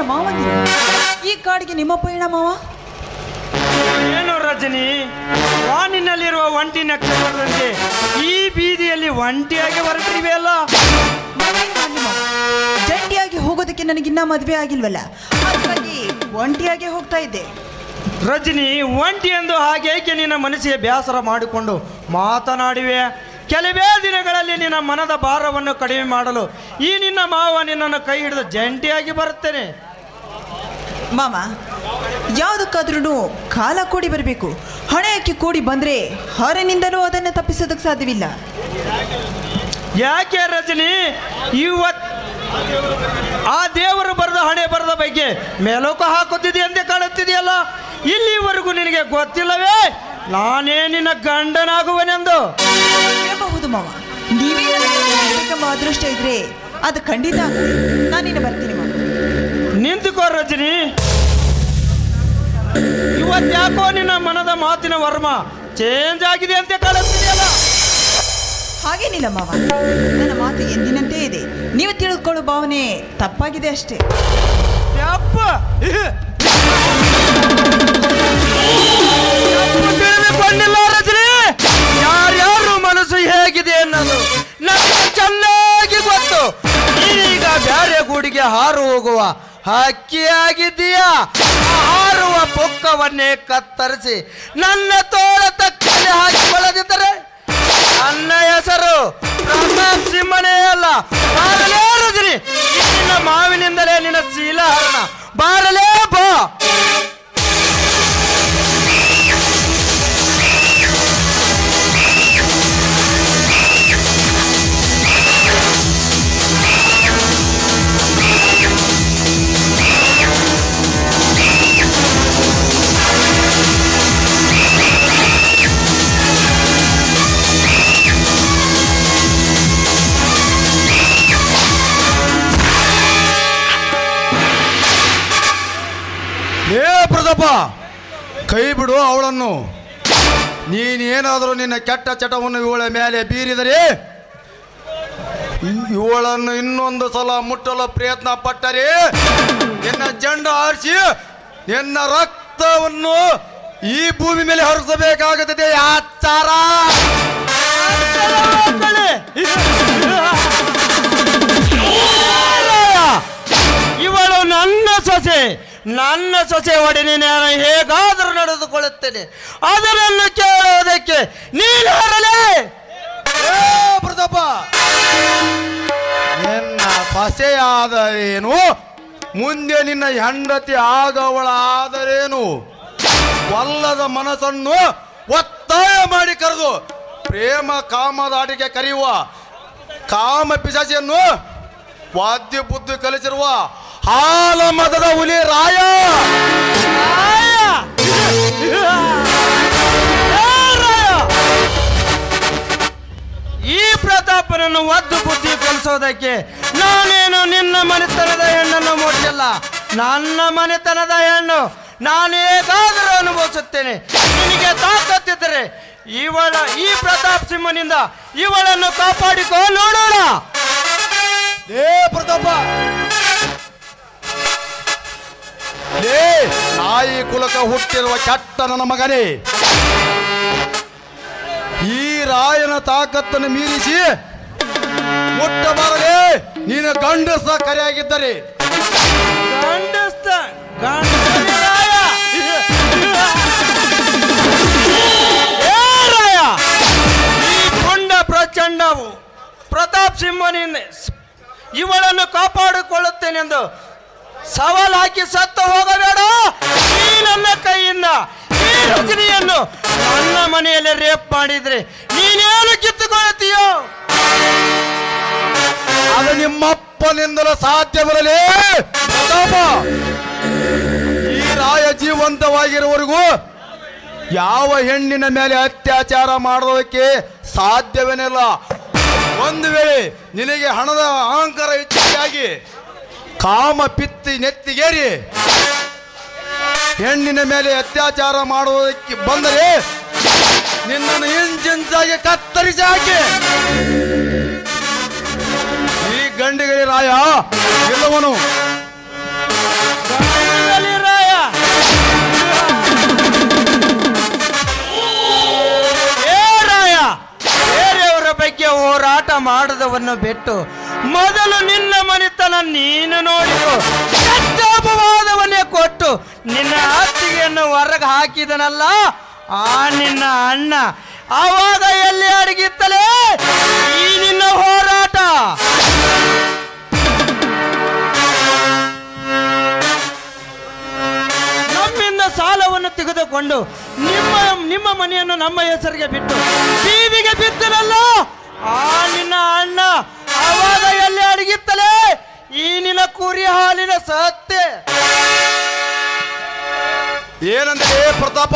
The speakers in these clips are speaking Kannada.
ಮಾವಂದಿರು ಈ ಕಾಡಿಗೆ ನಿಮ್ಮ ಪಯಣ ಮಾವ ಏನು ರಜನಿ ವಾನಿನಲ್ಲಿರುವ ಒಂಟಿ ನಕ್ಷತ್ರದಂತೆ ಈ ಬೀದಿಯಲ್ಲಿ ಒಂಟಿಯಾಗಿ ಹೊರಟಿವೆಯಲ್ಲ ನಾನೇನ್ ಮಾಡ್ಲಿ ಮಾವ? ಜಂಟಿಯಾಗಿ ಹೋಗೋದಕ್ಕೆ ನನಗಿನ್ನ ಮದುವೆ ಆಗಿಲ್ವಲ್ಲ ಹಾಗಾಗಿ ಒಂಟಿಯಾಗಿ ಹೋಗ್ತಾ ಇದ್ದೆ ರಜನಿ ಒಂಟಿ ಎಂದು ಹಾಗೇಕೆ ನಿನ್ನ ಮನಸ್ಸಿಗೆ ಬೇಸರ ಮಾಡಿಕೊಂಡು ಮಾತನಾಡಿವೆ ಕೆಲವೇ ದಿನಗಳಲ್ಲಿ ನಿನ್ನ ಮನದ ಭಾರವನ್ನು ಕಡಿಮೆ ಮಾಡಲು ಈ ನಿನ್ನ ಮಾವ ನಿನ್ನನ್ನು ಕೈ ಹಿಡಿದು ಜಂಟಿಯಾಗಿ ಬರುತ್ತೇನೆ ಮಾಮ ಯಾವುದಕ್ಕಾದ್ರೂ ಕಾಲ ಕೂಡಿ ಬರಬೇಕು ಹಣೆಯಕ್ಕೆ ಕೂಡಿ ಬಂದ್ರೆ ಹೊರನಿಂದಲೂ ಅದನ್ನು ತಪ್ಪಿಸೋದಕ್ಕೆ ಸಾಧ್ಯವಿಲ್ಲ ಯಾಕೆ ರಜನಿ ಇವತ್ ಆ ದೇವರು ಬರೆದ ಹಣೆ ಬರೆದ ಬಗ್ಗೆ ಮೇಲೋಕ ಹಾಕುತ್ತಿದೆ ಎಂದೇ ಕಾಣುತ್ತಿದೆಯಲ್ಲ ಇಲ್ಲಿವರೆಗೂ ನಿನಗೆ ಗೊತ್ತಿಲ್ಲವೇ ನಾನೇ ನಿನ್ನ ಗಂಡನಾಗುವನೆಂದು ಇರಬಹುದು ಮಾವ ನೀವೇ ನನಗೆ ಬೇಕೆಂಬ ಅದೃಷ್ಟ ಇದ್ರೆ ಅದು ಖಂಡಿತ ಆಗುತ್ತೆ. ನಾನಿನ್ನು ಬರ್ತೀನಿ ಮಾವ ನಿಂತುಕೋ ರಜನಿ ಇವತ್ತ್ಯಾಕೋ ನಿನ್ನ ಮನದ ಮಾತಿನ ವರ್ಮ ಚೇಂಜ್ ಆಗಿದೆ ಅಂತ ಕಾಣುತ್ತಿದೆಯಲ್ಲ ಹಾಗೇನಿಲ್ಲ ಮಾವ ನನ್ನ ಮಾತು ಎಂದಿನಂತೆ ಇದೆ ನೀವು ತಿಳಿದುಕೊಳ್ಳೋ ಭಾವನೆ ತಪ್ಪಾಗಿದೆ ಅಷ್ಟೇ ಯಪ್ಪ ಯಪ್ಪ ತಿಳಿದುಕೊಂಡಿಲ್ಲ ರಜನಿ ಯಾರ್ಯಾರು ಮನಸ್ಸು ಹೇಗಿದೆ ಅನ್ನೋದು ನನಗೆ ಚೆನ್ನಾಗಿ ಗೊತ್ತು ನೀನೀಗ ಬ್ಯಾರೆ ಗೂಡಿಗೆ ಹಾರು ಹೋಗುವ ಹಕ್ಕಿಯಾಗಿದ್ದೀಯ ಆ ಹಾರುವ ಪೊಕ್ಕವನ್ನೇ ಕತ್ತರಿಸಿ ನನ್ನ ತೋಳ ತಕ್ಕನೆ ಹಾಕಿಕೊಳ್ಳದಿದ್ದರೆ ನನ್ನ ಹೆಸರು ಪ್ರತಾಪ್ ಸಿಂಹನೇ ಅಲ್ಲ ಬಾರಲೇ ರಜನಿ ಈ ನಿನ್ನ ಮಾವಿನಿಂದಲೇ ನಿನ್ನ ಶೀಲಹರಣ ಬಾರಲೇ ಬಾ ಏ ಪ್ರತಾಪ ಕೈ ಬಿಡು ಅವಳನ್ನು ನೀನೇನಾದರೂ ನಿನ್ನ ಕೆಟ್ಟ ಚಟವನ್ನು ಇವಳ ಮೇಲೆ ಬೀರಿದರೆ ಇ- ಇವಳನ್ನು ಇನ್ನೊಂದು ಸಲ ಮುಟ್ಟಲು ಪ್ರಯತ್ನ ಪಟ್ಟರೆ ನಿನ್ನ ಜಂಡ ಆರಿಸಿ ನಿನ್ನ ರಕ್ತವನ್ನು ಈ ಭೂಮಿ ಮೇಲೆ ಹರಿಸಬೇಕಾಗುತ್ತದೆ ಆಚಾರ ಇವಳು ನನ್ನ ಸೊಸೆ ನನ್ನ ಸೊಸೆ ಒಡನೆ ನಾನು ಹೇಗಾದರೂ ನಡೆದುಕೊಳ್ಳುತ್ತೇನೆ ಅದನ್ನು ಕೇಳುವುದಕ್ಕೆ ನೀನು ಹೊರಲೇ ಏ ಪ್ರತಾಪ ನಿನ್ನ ಸೊಸೆಯಾದರೇನು ಮುಂದೆ ನಿನ್ನ ಹೆಂಡತಿ ಆಗವಳಾದರೇನು ಒಲ್ಲದ ಮನಸ್ಸನ್ನು ಒತ್ತಾಯ ಮಾಡಿ ಕರೆದು ಪ್ರೇಮ ಕಾಮದಾಟಿಗೆ ಕರೆಯುವ ಕಾಮ ಪಿಶಾಚಿಯನ್ನು ವಾದ್ಯ ಬುದ್ಧಿ ಕಲಿಸಿರುವ ಹಾಲ ಮದದ ಹುಲಿ ರಾಯ ಈ ಪ್ರತಾಪನನ್ನು ಒದ್ದು ಬುದ್ಧಿ ಕಲಿಸೋದಕ್ಕೆ ನಾನೇನು ನಿನ್ನ ಮನೆತನದ ಹೆಣ್ಣನ್ನು ಮುಟ್ಟಿಲ್ಲ ನನ್ನ ಮನೆತನದ ಹೆಣ್ಣು ನಾನೇಗಾದರೂ ಅನುಭವಿಸುತ್ತೇನೆ ನಿನಗೆ ತಾಕತ್ತಿದ್ದರೆ ಇವಳ ಈ ಪ್ರತಾಪ್ ಸಿಂಹನಿಂದ ಇವಳನ್ನು ಕಾಪಾಡಿಕೋ ನೋಡೋಣ ಏ ಪ್ರತಾಪ ಲೇ ನಾಯಿ ಕುಲಕ ಹುಟ್ಟಿರುವ ಕೆಟ್ಟ ನನ್ನ ಮಗನೇ ಈ ರಾಯನ ತಾಕತ್ತನ್ನು ಮೀರಿಸಿ ಮುಟ್ಟಬಾರದೆ ನೀನು ಗಂಡಸ ಕರೆಯಾಗಿದ್ದರೆ ಗಂಡಸ್ತ ಗಂಡಸರಾಯ. ಏ ರಾಯ, ಈ ಪುಂಡ ಪ್ರಚಂಡವು ಪ್ರತಾಪ್ ಸಿಂಹನಿಂದ ಇವಳನ್ನು ಕಾಪಾಡಿಕೊಳ್ಳುತ್ತೇನೆಂದು ಸವಾಲ್ ಹಾಕಿ ಸತ್ತು ಹೋಗಬೇಡ ಈ ನನ್ನ ಕೈಯಿಂದ ಈ ರಜನಿಯನ್ನು ನನ್ನ ಮನೆಯಲ್ಲಿ ರೇಪ್ ಮಾಡಿದ್ರೆ ನೀನೇನು ಕಿತ್ತುಕೊಳ್ಳುತ್ತೀಯೋ ಅದು ನಿಮ್ಮಪ್ಪನಿಂದಲೂ ಸಾಧ್ಯ ಬರಲೇ ಪ್ರತಾಪ ಈ ರಾಯ ಜೀವಂತವಾಗಿರುವವರೆಗೂ ಯಾವ ಹೆಣ್ಣಿನ ಮೇಲೆ ಅತ್ಯಾಚಾರ ಮಾಡೋದಕ್ಕೆ ಸಾಧ್ಯವೇನಿಲ್ಲ ಒಂದು ವೇಳೆ ನಿನಗೆ ಹಣದ ಅಹಂಕಾರ ಹೆಚ್ಚಿಗೆಯಾಗಿ ಕಾಮ ಪಿತ್ತಿ ನೆತ್ತಿಗೇರಿ ಹೆಣ್ಣಿನ ಮೇಲೆ ಅತ್ಯಾಚಾರ ಮಾಡುವುದಕ್ಕೆ ಬಂದರೆ ನಿನ್ನನ್ನು ಇಂಚಿಂಚಾಗಿ ಕತ್ತರಿಸಿ ಹಾಕಿ ಈ ಗಂಡಿಗೆ ರಾಯ ಗೆಲ್ಲವನು ಮಾಡದವನ್ನು ಬಿಟ್ಟು ಮೊದಲು ನಿನ್ನ ಮನೆತನ ನೀನು ನೋಡಿತು ಕೆಟ್ಟ ಅಪವಾದವನ್ನೇ ಕೊಟ್ಟು ನಿನ್ನ ಅತ್ತಿಗೆಯನ್ನು ಹೊರಗೆ ಹಾಕಿದನಲ್ಲ ಆ ನಿನ್ನ ಅಣ್ಣ ಆವಾಗ ಎಲ್ಲಿ ಅಡಗಿತ್ತಲೇ ಈ ನಿನ್ನ ಹೋರಾಟ ನಮ್ಮಿಂದ ಸಾಲವನ್ನು ತೆಗೆದುಕೊಂಡು ನಿಮ್ಮ ನಿಮ್ಮ ಮನೆಯನ್ನು ನಮ್ಮ ಹೆಸರಿಗೆ ಬಿಟ್ಟು ಬೀದಿಗೆ ಬಿದ್ದನಲ್ಲ ಆ ನಿನ್ನ ಅಣ್ಣ ಆವಾಗ ಎಲ್ಲಿ ಅಡಗಿತ್ತಲೇ ಈ ನಿನ್ನ ಕುರಿ ಹಾಲಿನ ಸತ್ಯ ಏನಂದ್ರೆ ಪ್ರತಾಪ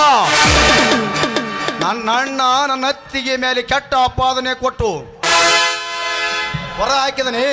ನನ್ನ ಅಣ್ಣ ನನ್ನ ಅತ್ತಿಗೆ ಮೇಲೆ ಕೆಟ್ಟ ಆಪಾದನೆ ಕೊಟ್ಟು ಹೊರ ಹಾಕಿದನೆ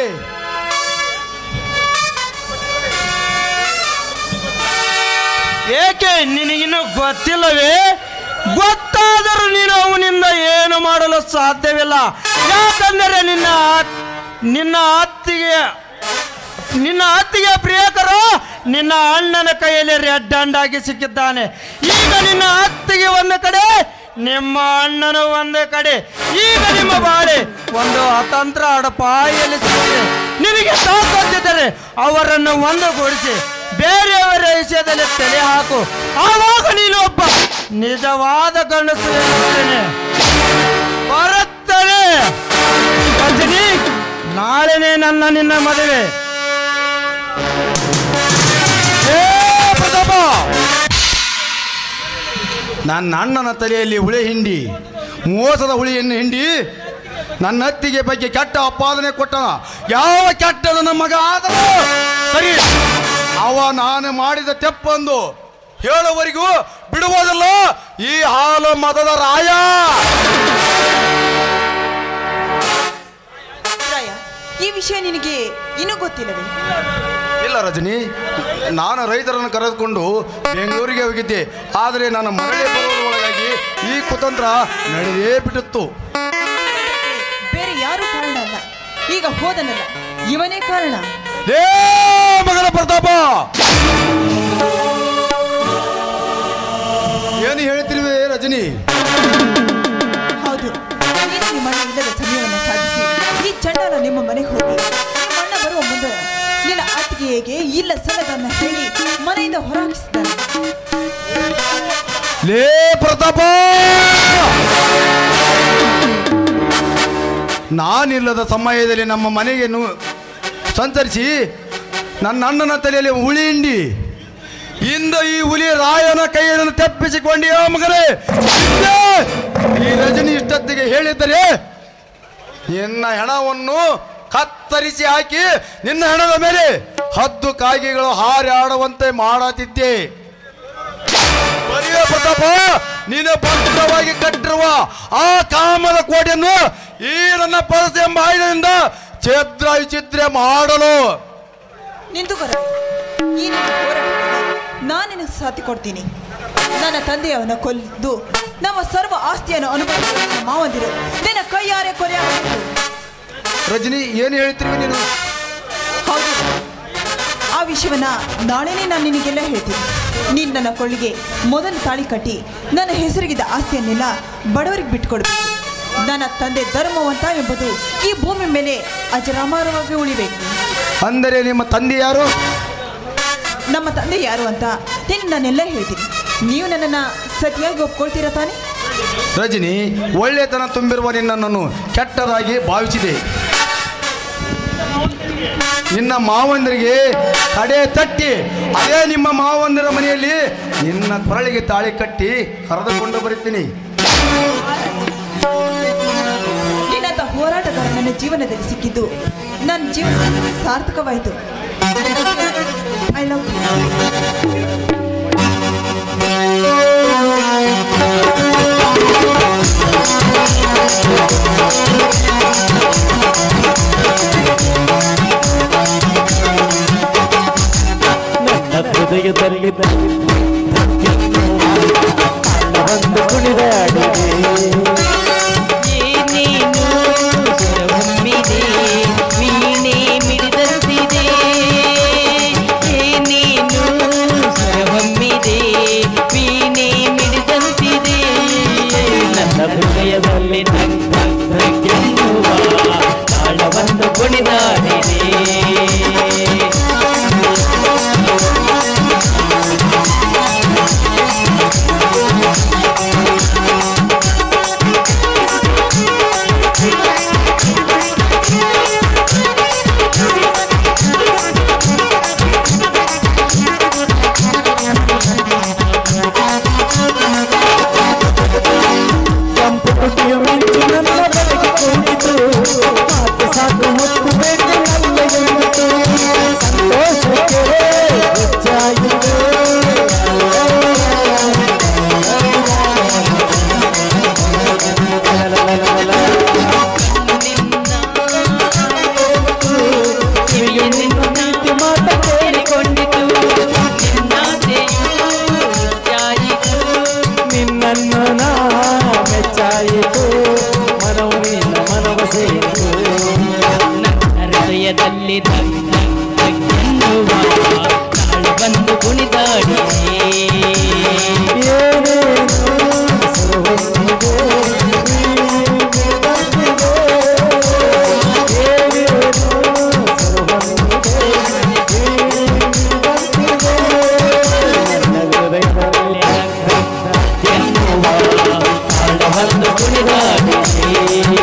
ಏಕೆ ನಿನಗಿನ್ನೂ ಗೊತ್ತಿಲ್ಲವೇ ಗೊತ್ತಾದರೂ ನೀನು ಅವನಿಂದ ಏನು ಮಾಡಲು ಸಾಧ್ಯವಿಲ್ಲ ಯಾಕಂದರೆ ನಿನ್ನ ಅತ್- ನಿನ್ನ ಅತ್ತಿಗೆ ನಿನ್ನ ಅತ್ತಿಗೆ ಪ್ರಿಯಕರು ನಿನ್ನ ಅಣ್ಣನ ಕೈಯಲ್ಲಿ ರೆಡ್ ಹ್ಯಾಂಡಾಗಿ ಸಿಕ್ಕಿದ್ದಾನೆ ಈಗ ನಿನ್ನ ಅತ್ತಿಗೆ ಒಂದು ಕಡೆ ನಿಮ್ಮ ಅಣ್ಣನು ಒಂದು ಕಡೆ ಈಗ ನಿಮ್ಮ ಬಾಳೆ ಒಂದು ಅತಂತ್ರ ಅಡಪಾಯಲ್ಲಿ ಸಿಕ್ಕಿದೆ ನಿನಗೆ ತಾಕತ್ತಿದ್ದರೆ ಅವರನ್ನು ಒಂದುಗೂಡಿಸಿ ಬೇರೆಯವರ ವಿಷಯದಲ್ಲಿ ತಲೆ ಹಾಕು ಆವಾಗ ನೀನು ಒಬ್ಬ ನಿಜವಾದ ಗಂಡಸು ಎನ್ನುತ್ತೇನೆ ಬರುತ್ತದೆ ರಜನಿ ನಾಳೆನೇ ನನ್ನ ನಿನ್ನ ಮದುವೆ ಏ ಪ್ರತಾಪ ನನ್ನ ಅಣ್ಣನ ತಲೆಯಲ್ಲಿ ಹುಳಿ ಹಿಂಡಿ ಮೋಸದ ಹುಳಿಯನ್ನು ಹಿಂಡಿ ನನ್ನ ಅತ್ತಿಗೆ ಬಗ್ಗೆ ಕೆಟ್ಟ ಆಪಾದನೆ ಕೊಟ್ಟನ ಯಾವ ಕೆಟ್ಟ ನನ್ನ ಮಗ ಆದರೂ ಸರಿ ಅವ ನಾನು ಮಾಡಿದ ತೆಪ್ಪಂದು ಹೇಳುವವರೆಗೂ ಬಿಡುವುದಿಲ್ಲ ಈ ಹಾಲು ಮತದ ರಾಯ ರಾಯ ಈ ವಿಷಯ ನಿನಗೆ ಇನ್ನೂ ಗೊತ್ತಿಲ್ಲವೇ ಇಲ್ಲ ರಜನಿ ನಾನು ರೈತರನ್ನು ಕರೆದುಕೊಂಡು ಬೆಂಗಳೂರಿಗೆ ಹೋಗಿದ್ದೆ ಆದರೆ ನನ್ನ ಮರಳಿ ಬರುವುದರೊಳಗಾಗಿ ಈ ಕುತಂತ್ರ ನಡೆದೇ ಬಿಟ್ಟಿತ್ತು ಬೇರೆ ಯಾರು ಕಾರಣ ಅಲ್ಲ ಈಗ ಹೋದನಲ್ಲ ಇವನೇ ಕಾರಣ ಲೇ ಮಗನ ಪ್ರತಾಪ ಏನು ಹೇಳ್ತಿರುವೆ ರಜನಿ ಹೌದು ನೀನು ನಿಮ್ಮ ಅಣ್ಣ ಇಲ್ಲದ ಸಮಯವನ್ನು ಸಾಧಿಸಿ ಈ ಚಂಡಾಲ ನಿಮ್ಮ ಮನೆಗೆ ಹೋಗಿ ನಿಮ್ಮ ಅಣ್ಣ ಬರುವ ಮುಂದೆ ನಿನ್ನ ಅತ್ತಿಗೆಗೆ ಇಲ್ಲ ಸಲ್ಲದನ್ನ ಹೇಳಿ ಮನೆಯಿಂದ ಹೊರಹಾಕಿಸಿದ್ದಾನೆ ಲೇ ಪ್ರತಾಪ ನಾನಿಲ್ಲದ ಸಮಯದಲ್ಲಿ ನಮ್ಮ ಮನೆಗೆ ನು- ಸಂಚರಿಸಿ ನನ್ನ ಅಣ್ಣನ ತಲೆಯಲ್ಲಿ ಹುಳಿ ಹಿಂಡಿ ಇಂದ ಈ ಹುಲಿ ರಾಯನ ಕೈಯನ್ನು ತಪ್ಪಿಸಿಕೊಂಡಿಯ ಮಗನೇ ಇಂದೇ ಈ ರಜನಿ ಇಷ್ಟೊತ್ತಿಗೆ ಹೇಳಿದ್ದರೆ ನಿನ್ನ ಹೆಣವನ್ನು ಕತ್ತರಿಸಿ ಹಾಕಿ ನಿನ್ನ ಹೆಣದ ಮೇಲೆ ಹದ್ದು ಕಾಗೆಗಳು ಹಾರಿ ಆಡುವಂತೆ ಮಾಡತಿದ್ದೆ ಬರಿಯ ಪ್ರತಾಪ ನೀನು ಭದ್ರವಾಗಿ ಕಟ್ಟಿರುವ ಆ ಕಾಮದ ಕೋಟೆಯನ್ನು ಈ ನನ್ನ ಪರಸ ಎಂಬ ಆಯುಧದಿಂದ ಛೇದ್ರ ವಿಚಿತ್ರ ಮಾಡಲು ನಿಂತುಕೊರ ಈ ನಿನ್ನ ಹೋರಾಟದಲ್ಲಿ ನಾನು ನಿನಗೆ ಸಾಥಿ ಕೊಡ್ತೀನಿ ನನ್ನ ತಂದೆಯವನ್ನ ಕೊಲ್ದು ನಮ್ಮ ಸರ್ವ ಆಸ್ತಿಯನ್ನು ಅನುಭವಿಸುವ ನನ್ನ ಮಾವಂದಿರು ನಿನ್ನ ಕೈಯಾರೆ ಕೊಲೆ ರಜನಿ ಏನು ಹೇಳ್ತೀರಿ ನೀನು ಹೌದು ಆ ವಿಷಯವನ್ನ ನಾಳೆನೇ ನಾನು ನಿನಗೆಲ್ಲ ಹೇಳ್ತೀನಿ ನೀನು ನನ್ನ ಕೊಳ್ಳಿಗೆ ಮೊದಲು ತಾಳಿ ಕಟ್ಟಿ ನನ್ನ ಹೆಸರಿಗಿದ್ದ ಆಸ್ತಿಯನ್ನೆಲ್ಲ ಬಡವರಿಗೆ ಬಿಟ್ಕೊಡ್ಬೇಕು ನನ್ನ ತಂದೆ ಧರ್ಮವಂತ ಎಂಬುದು ಈ ಭೂಮಿ ಮೇಲೆ ಅಜರಾಮರವಾಗಿ ಉಳಿಬೇಕು ಅಂದರೆ ನಿಮ್ಮ ತಂದೆ ಯಾರು ನಮ್ಮ ತಂದೆ ಯಾರು ಅಂತ ನೀನು ನಾನೆಲ್ಲ ಹೇಳ್ತೀನಿ ನೀವು ನನ್ನನ್ನು ಸತಿಯಾಗಿ ಒಪ್ಕೊಳ್ತೀರಾ ತಾನೇ ರಜನಿ ಒಳ್ಳೆತನ ತುಂಬಿರುವ ನಿನ್ನನ್ನು ಕೆಟ್ಟದಾಗಿ ಭಾವಿಸಿದೆ ನಿನ್ನ ಮಾವಂದರಿಗೆ ಕಡೆ ತಟ್ಟಿ ಅದೇ ನಿಮ್ಮ ಮಾವಂದರ ಮನೆಯಲ್ಲಿ ನಿನ್ನ ಕೊರಳಿಗೆ ತಾಳಿ ಕಟ್ಟಿ ಕರೆದುಕೊಂಡು ಬರುತ್ತೀನಿ ನಿನ್ನಂಥ ಹೋರಾಟಗಾರ ನನ್ನ ಜೀವನದಲ್ಲಿ ಸಿಕ್ಕಿದ್ದು ನನ್ನ ಜೀವನ ಸಾರ್ಥಕವಾಯಿತು ಐ ಲವ್ ನನ್ನ ಹೃದಯದಲ್ಲಿ ಒಂದು ಕುಣಿದಾಡಿದೆ ಏನೇನು ಸ್ವರವೊಮ್ಮಿದೆ ವೀಣೆ ಮಿಡಿದಂತಿದೆ ಏನೇನು ಸ್ವರವೊಮ್ಮಿದೆ ವೀಣೆ ಮಿಡಿದಂತಿದೆ ನನ್ನ ಹೃದಯದಲ್ಲಿ ನಗ್ನ ನಗೆನ್ನುವ ತಾಳವನ್ನು ಕುಣಿದಾಡಿದೆ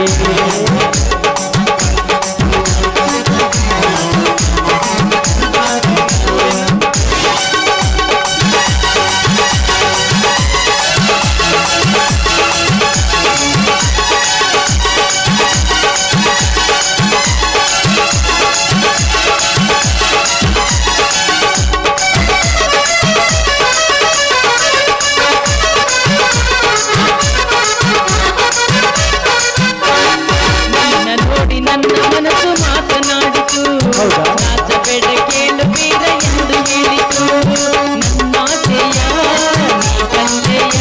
ನಿನ್ನ ನೋಡಿ ನನ್ನ ಮನಸ್ಸು ಮಾತನಾಡಿತು ಹೌದಾ? ನಾಚಬೇಡ ಕೇಳು ಬೇಡ ಎಂದು ಹೇಳಿತು ನನ್ನ ಆಸೆಯ ನೀ ಕಲ್ಲೆಯ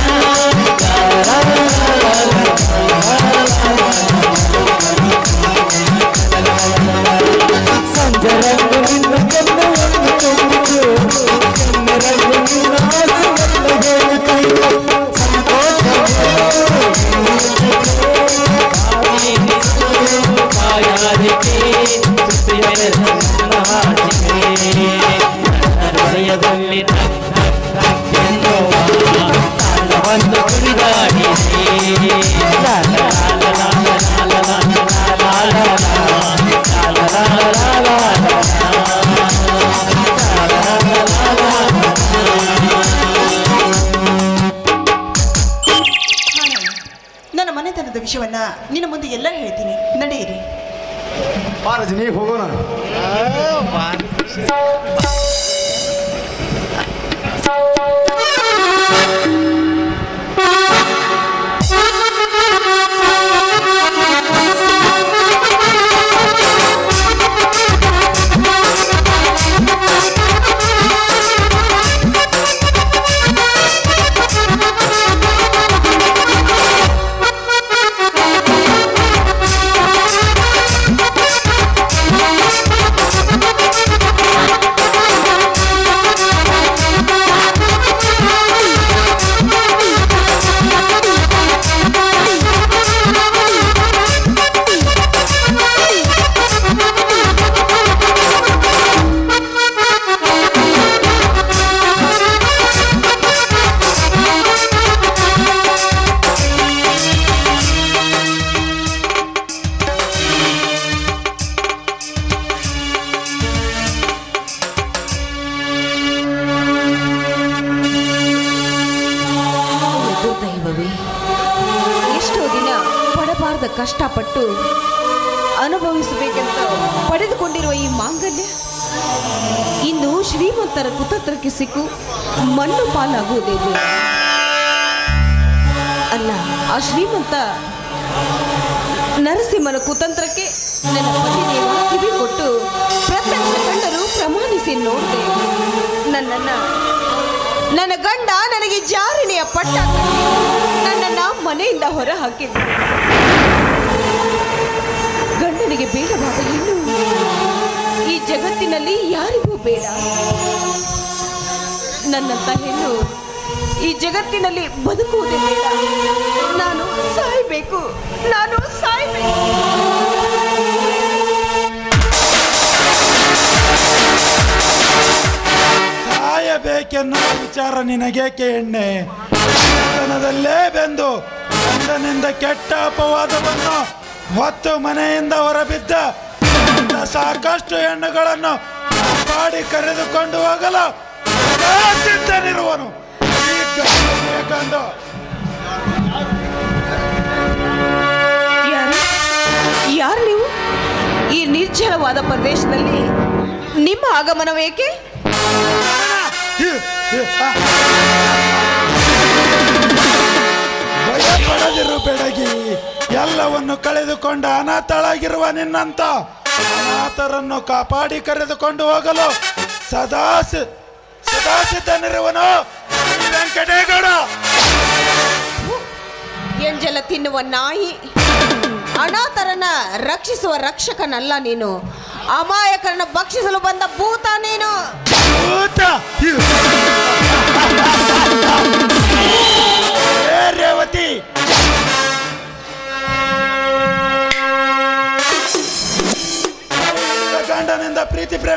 ಸಂಜರಂಗು ನಿನ್ನ ಕಣ್ಣವನ್ನು ತುಂಬಿತು ಕಣ್ಣರಂಗು ನಿನ್ನ ಆಸೆಯನ್ನು ಹೇಳಿತು ಬಾಯಾರಿಕೆ ಸುತ್ತಿದರೆ ನನ್ನ ಹಾಸಿಗೆ ನನ್ನ ಹೃದಯದಲ್ಲಿ ನಗ್ ನಗ್ ನಗ್ ಎನ್ನುವ ತಾಳವನ್ನು ಕುಣಿದಾಡಿದೆ ಲಾ ಲಾ ಲಾ ಲಾ ಲಾ ಲಾ ಲಾ ಲಾ ಲಾ ಲಾ ಲಾ ಲಾ ಲಾ ಲಾ ಲಾ ಲಾ ನನ್ನ ಮನೆತನದ ವಿಷಯವನ್ನ ನಿನ್ನ ಮುಂದೆ ಎಲ್ಲ ಹೇಳ್ತೀನಿ ನಡೆಯಿರಿ ಪಾರಜನಿ ಹೋಗೋಣ ದುರ್ದೈವವೇ ಎಷ್ಟೋ ದಿನ ಪಡಬಾರ್ದ ಕಷ್ಟಪಟ್ಟು ಅನುಭವಿಸಬೇಕೆಂತ ಪಡೆದುಕೊಂಡಿರುವ ಈ ಮಾಂಗಲ್ಯ ಇಂದು ಶ್ರೀಮಂತರ ಕುತಂತ್ರಕ್ಕೆ ಸಿಕ್ಕು ಮಣ್ಣು ಪಾಲಾಗುವುದಿಲ್ಲ ಅಲ್ಲ ಆ ಶ್ರೀಮಂತ ನರಸಿಂಹನ ಕುತಂತ್ರಕ್ಕೆ ನನ್ನ ಪತಿದೇವ ಕಿವಿ ಕೊಟ್ಟು ಪ್ರತ್ಯಕ್ಷ ಕಂಡರು ಪ್ರಮಾಣಿಸಿ ನೋಡಿದೆ ನನ್ನನ್ನ ನನ್ನ ಗಂಡ ನನಗೆ ಜಾರಿನೆಯ ಪಟ್ಟ ಕಟ್ಟಿ ನನ್ನನ್ನ ಮನೆಯಿಂದ ಹೊರ ಹಾಕಿದ ಗಂಡನಿಗೆ ಬೇಡವಾದ ಹೆಣ್ಣು ಈ ಜಗತ್ತಿನಲ್ಲಿ ಯಾರಿಗೂ ಬೇಡ ನನ್ನಂತ ಹೆಣ್ಣು ಈ ಜಗತ್ತಿನಲ್ಲಿ ಬದುಕುವುದೇ ಬೇಡ ನಾನು ಸಾಯ್ಬೇಕು ನಾನು ಸಾಯ್ಬೇಕು ಸಾಯಬೇಕೆನ್ನುವ ವಿಚಾರ ನಿನಗೇಕೆ ಎಣ್ಣೆ ತನದಲ್ಲೇ ಬೆಂದು ಗಂಡನಿಂದ ಕೆಟ್ಟ ಅಪವಾದವನ್ನು ಹೊತ್ತು ಮನೆಯಿಂದ ಹೊರಬಿದ್ದ ಇಂಥ ಸಾಕಷ್ಟು ಹೆಣ್ಣುಗಳನ್ನು ಕಾಪಾಡಿ ಕರೆದುಕೊಂಡು ಹೋಗಲು ಸದಾ ಸಿದ್ಧನಿರುವನು ಈ ಗಂಡನಿಗೆ ಕಂಡು ಯಾರು ಯಾರು ನೀವು ಈ ನಿರ್ಜಲವಾದ ಪ್ರದೇಶದಲ್ಲಿ ನಿಮ್ಮ ಆಗಮನವೇಕೆ ಭಯಪಡದಿರು ಬೆಡಗಿ ಎಲ್ಲವನ್ನು ಕಳೆದುಕೊಂಡ ಅನಾಥಳಾಗಿರುವ ನಿನ್ನಂತ ಅನಾಥರನ್ನು ಕಾಪಾಡಿ ಕರೆದುಕೊಂಡು ಹೋಗಲು ಸದಾ ಸಿ- ಸದಾ ಸಿದ್ಧನಿರುವನು ಈ ವೆಂಕಟೇಗೌಡ ಎಂಜಲ ತಿನ್ನುವ ನಾಯಿ ಅನಾಥರನ್ನ ರಕ್ಷಿಸುವ ರಕ್ಷಕನಲ್ಲ ನೀನು ಅಮಾಯಕರನ್ನ ಭಕ್ಷಿಸಲು ಬಂದ ಭೂತ ನೀನು ಭೂತ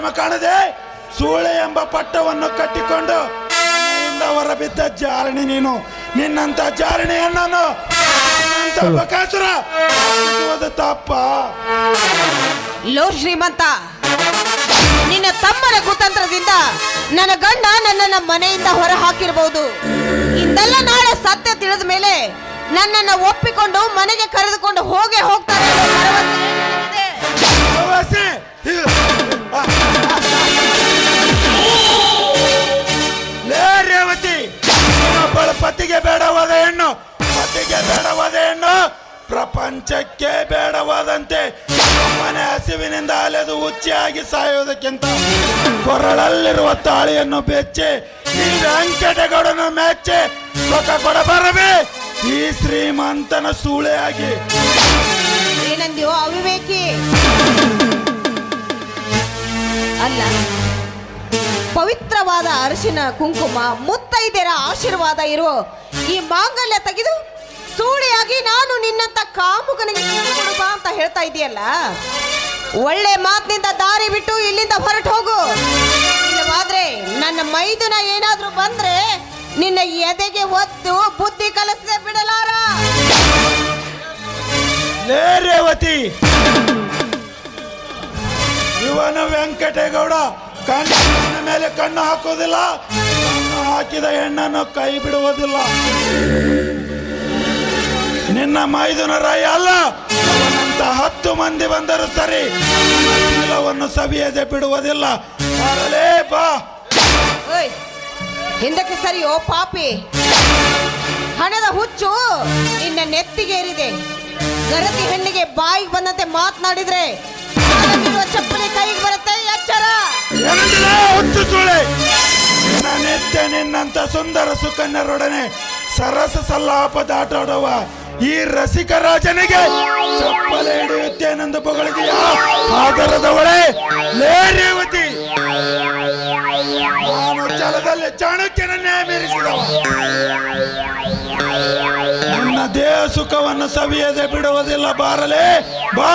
ಕಾಣದೆ ಸೂಳೆ ಎಂಬ ಪಟ್ಟವನ್ನು ಕಟ್ಟಿಕೊಂಡು ಮನೆಯಿಂದ ಹೊರಬಿದ್ದ ಜಾರಣಿ ನೀನು ನಿನ್ನಂತ ಜಾರಣಿಯನ್ನು ನಿನ್ನಂತ ಬಕಾಸುರ ಇದು ತಪ್ಪ ಲೋ ಶ್ರೀಮಂತ ನಿನ್ನ ತಮ್ಮನ ಕುತಂತ್ರದಿಂದ ನನ್ನ ಗಂಡ ನನ್ನನ್ನ ಮನೆಯಿಂದ ಹೊರ ಹಾಕಿರಬಹುದು ಇಂದೆಲ್ಲ ನಾಳೆ ಸತ್ಯ ತಿಳಿದ ಮೇಲೆ ನನ್ನನ್ನ ಒಪ್ಪಿಕೊಂಡು ಮನೆಗೆ ಕರೆದುಕೊಂಡು ಹೋಗೇ ಹೋಗ್ತಾರೆ ಅನ್ನೋ ಭರವಸೆ ನನಗಿದೆ. ಭರವಸೆ ಲೇ ರೇವತಿ ಒಬ್ಬಳ ಪತಿಗೆ ಬೇಡವಾದ ಹೆಣ್ಣು ಪತಿಗೆ ಬೇಡವಾದ ಹೆಣ್ಣು ಪ್ರಪಂಚಕ್ಕೆ ಬೇಡವಾದಂತೆ ಮನೆ ಹಸಿವಿನಿಂದ ಅಲೆದು ಹುಚ್ಚಿಯಾಗಿ ಸಾಯುವುದಕ್ಕಿಂತ ಕೊರಳಲ್ಲಿರುವ ತಾಳಿಯನ್ನು ಬೆಚ್ಚಿ ಈ ವೆಂಕಟಗೌಡನ ಮೆಚ್ಚಿ ರೊಕ್ಕ ಕೊಡಬಾರವೇ ಈ ಶ್ರೀಮಂತನ ಸೂಳೆಯಾಗಿ ಏನಂದ್ಯೋ ಅವಿವೇಕಿ ಅಲ್ಲ ಪವಿತ್ರವಾದ ಅರಿಶಿನ ಕುಂಕುಮ ಮುತ್ತೈದೆಯರ ಆಶೀರ್ವಾದ ಇರೋ ಈ ಮಾಂಗಲ್ಯ ತೆಗೆದು ಸೂಳಿಯಾಗಿ ನಾನು ನಿನ್ನಂತ ಕಾಮುಕನಿಗೆ ಕೊಡು ಬಾ ಅಂತ ಹೇಳ್ತಾ ಇದೆಯಲ್ಲ ಒಳ್ಳೆ ಮಾತಿನಿಂದ ದಾರಿ ಬಿಟ್ಟು ಇಲ್ಲಿಂದ ಹೊರಟು ಹೋಗು ಇಲ್ಲವಾದ್ರೆ ನನ್ನ ಮೈದುನ ಏನಾದ್ರೂ ಬಂದ್ರೆ ನಿನ್ನ ಎದೆಗೆ ಒದ್ದು ಬುದ್ಧಿ ಕಲಿಸದೆ ಬಿಡಲಾರ ಲೇ ರೇವತಿ ಇವನು ವೆಂಕಟೇಗೌಡ ಕಣ್ಣಿನ ಮೇಲೆ ಕಣ್ಣು ಹಾಕೋದಿಲ್ಲ ಕಣ್ಣು ಹಾಕಿದ ಹೆಣ್ಣನ್ನು ಕೈ ಬಿಡುವುದಿಲ್ಲ ನಿನ್ನ ಮೈದುನ ರಾಯ ಅಲ್ಲ ಅವನಂತ ಹತ್ತು ಮಂದಿ ಬಂದರೂ ಸರಿ ಶೀಲವನ್ನು ಸವಿಯದೆ ಬಿಡುವುದಿಲ್ಲ ಬರಲೇ ಬಾ ಓಯ್ ಹಿಂದಕ್ಕೆ ಸರಿಯೋ ಪಾಪಿ ಹಣದ ಹುಚ್ಚು ನಿನ್ನ ನೆತ್ತಿಗೇರಿದೆ ಗರತಿ ಹೆಣ್ಣಿಗೆ ಬಾಯಿಗೆ ಬಂದಂತೆ ಮಾತನಾಡಿದ್ರೆ ಕಾಲಲ್ಲಿರುವ ಚಪ್ಪಲಿ ಕೈಗೆ ಬರುತ್ತೆ ಎಚ್ಚರ ಏನಂದಿಲ್ಲ ಹುಚ್ಚು ಸುಳೆ ನಿನ್ನ ನಿತ್ಯ ನಿನ್ನಂತ ಸುಂದರ ಸುಕನ್ಯರೊಡನೆ ಸರಸ ಸಲ್ಲಾಪ ದಾಟಾಡುವ ಈ ರಸಿಕ ರಾಜನಿಗೆ ಚಪ್ಪಲೆ ಹಿಡಿಯುತ್ತೇನೆಂದು ಹೊಗಳಿದೆಯಾ ಆದರದವಳೆ ಲೇ ರೇವತಿ ನಾನು ಛಲದಲ್ಲಿ ಚಾಣಕ್ಯನನ್ನೇ ಮೀರಿಸಿದವ ನಿನ್ನ ದೇಹ ಸುಖವನ್ನು ಸವಿಯದೆ ಬಿಡುವುದಿಲ್ಲ ಬಾರಲೇ ಬಾ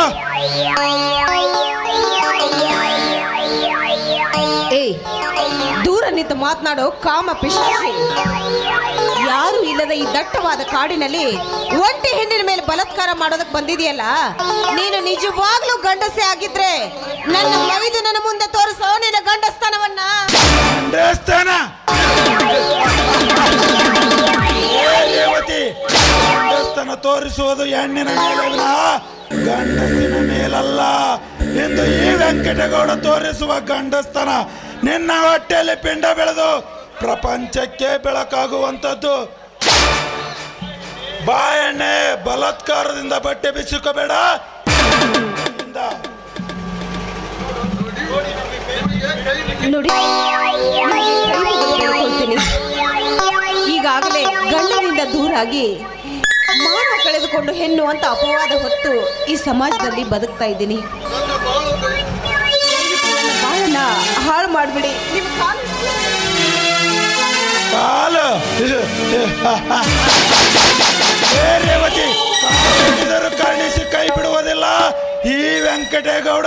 ಏಯ್ ದೂರ ನಿಂತು ಮಾತನಾಡೋ ಕಾಮ ಪಿಶಾಚಿ ಯಾರು ಇಲ್ಲದ ಈ ದಟ್ಟವಾದ ಕಾಡಿನಲ್ಲಿ ಒಂಟಿ ಹೆಣ್ಣಿನ ಮೇಲೆ ಬಲಾತ್ಕಾರ ಮಾಡೋದಕ್ಕೆ ಬಂದಿದೆಯಲ್ಲ ನೀನು ನಿಜವಾಗ್ಲೂ ಗಂಡಸೆ ಆಗಿದ್ರೆ ನನ್ನ ಮೈದು ನನ್ನ ಮುಂದೆ ತೋರಿಸೋ ನಿನ್ನ ಗಂಡಸ್ಥಾನವನ್ನ ದೇವಸ್ಥಾನ ರೇವತಿ ಗಂಡಸ್ತನ ತೋರಿಸುವುದು ಹೆಣ್ಣಿನ ಮೇಲೆ ವಿನಃ ಗಂಡಸಿನ ಮೇಲಲ್ಲ ಎಂದು ಈ ವೆಂಕಟಗೌಡ ತೋರಿಸುವ ಗಂಡಸ್ತನ ನಿನ್ನ ಹೊಟ್ಟೆಯಲ್ಲಿ ಪಿಂಡ ಬೆಳೆದು ಪ್ರಪಂಚಕ್ಕೆ ಬೆಳಕಾಗುವಂಥದ್ದು ಬಾಯಣ್ಣೆ ಬಲಾತ್ಕಾರದಿಂದ ಬಟ್ಟೆ ಬಿಸಿಕೋಬೇಡ ಇಂದ. ನೋಡಿ ನಿಮಗೆ ಕೈ ಮುಗಿದು ಬೇಡ್ಕೊಳ್ತೀನಿ. ಈಗಾಗಲೇ ಗಂಡನಿಂದ ದೂರಾಗಿ ಮಾನ ಕಳೆದುಕೊಂಡು ಹೆಣ್ಣು ಅಂತ ಅಪವಾದ ಹೊತ್ತು ಈ ಸಮಾಜದಲ್ಲಿ ಬದುಕ್ತಾ ಇದ್ದೀನಿ ಬಾಳನ್ನ ಹಾಳು ಮಾಡ್ಬಿಡಿ ನಿಮ್ ಕಾಲು ಕಾಲು ಏ ರೇವತಿ ಕಾಲಿಡಿದರೂ ಕರ್ಣಿಸಿ ಕೈ ಬಿಡುವುದಿಲ್ಲ ಈ ವೆಂಕಟೇಗೌಡ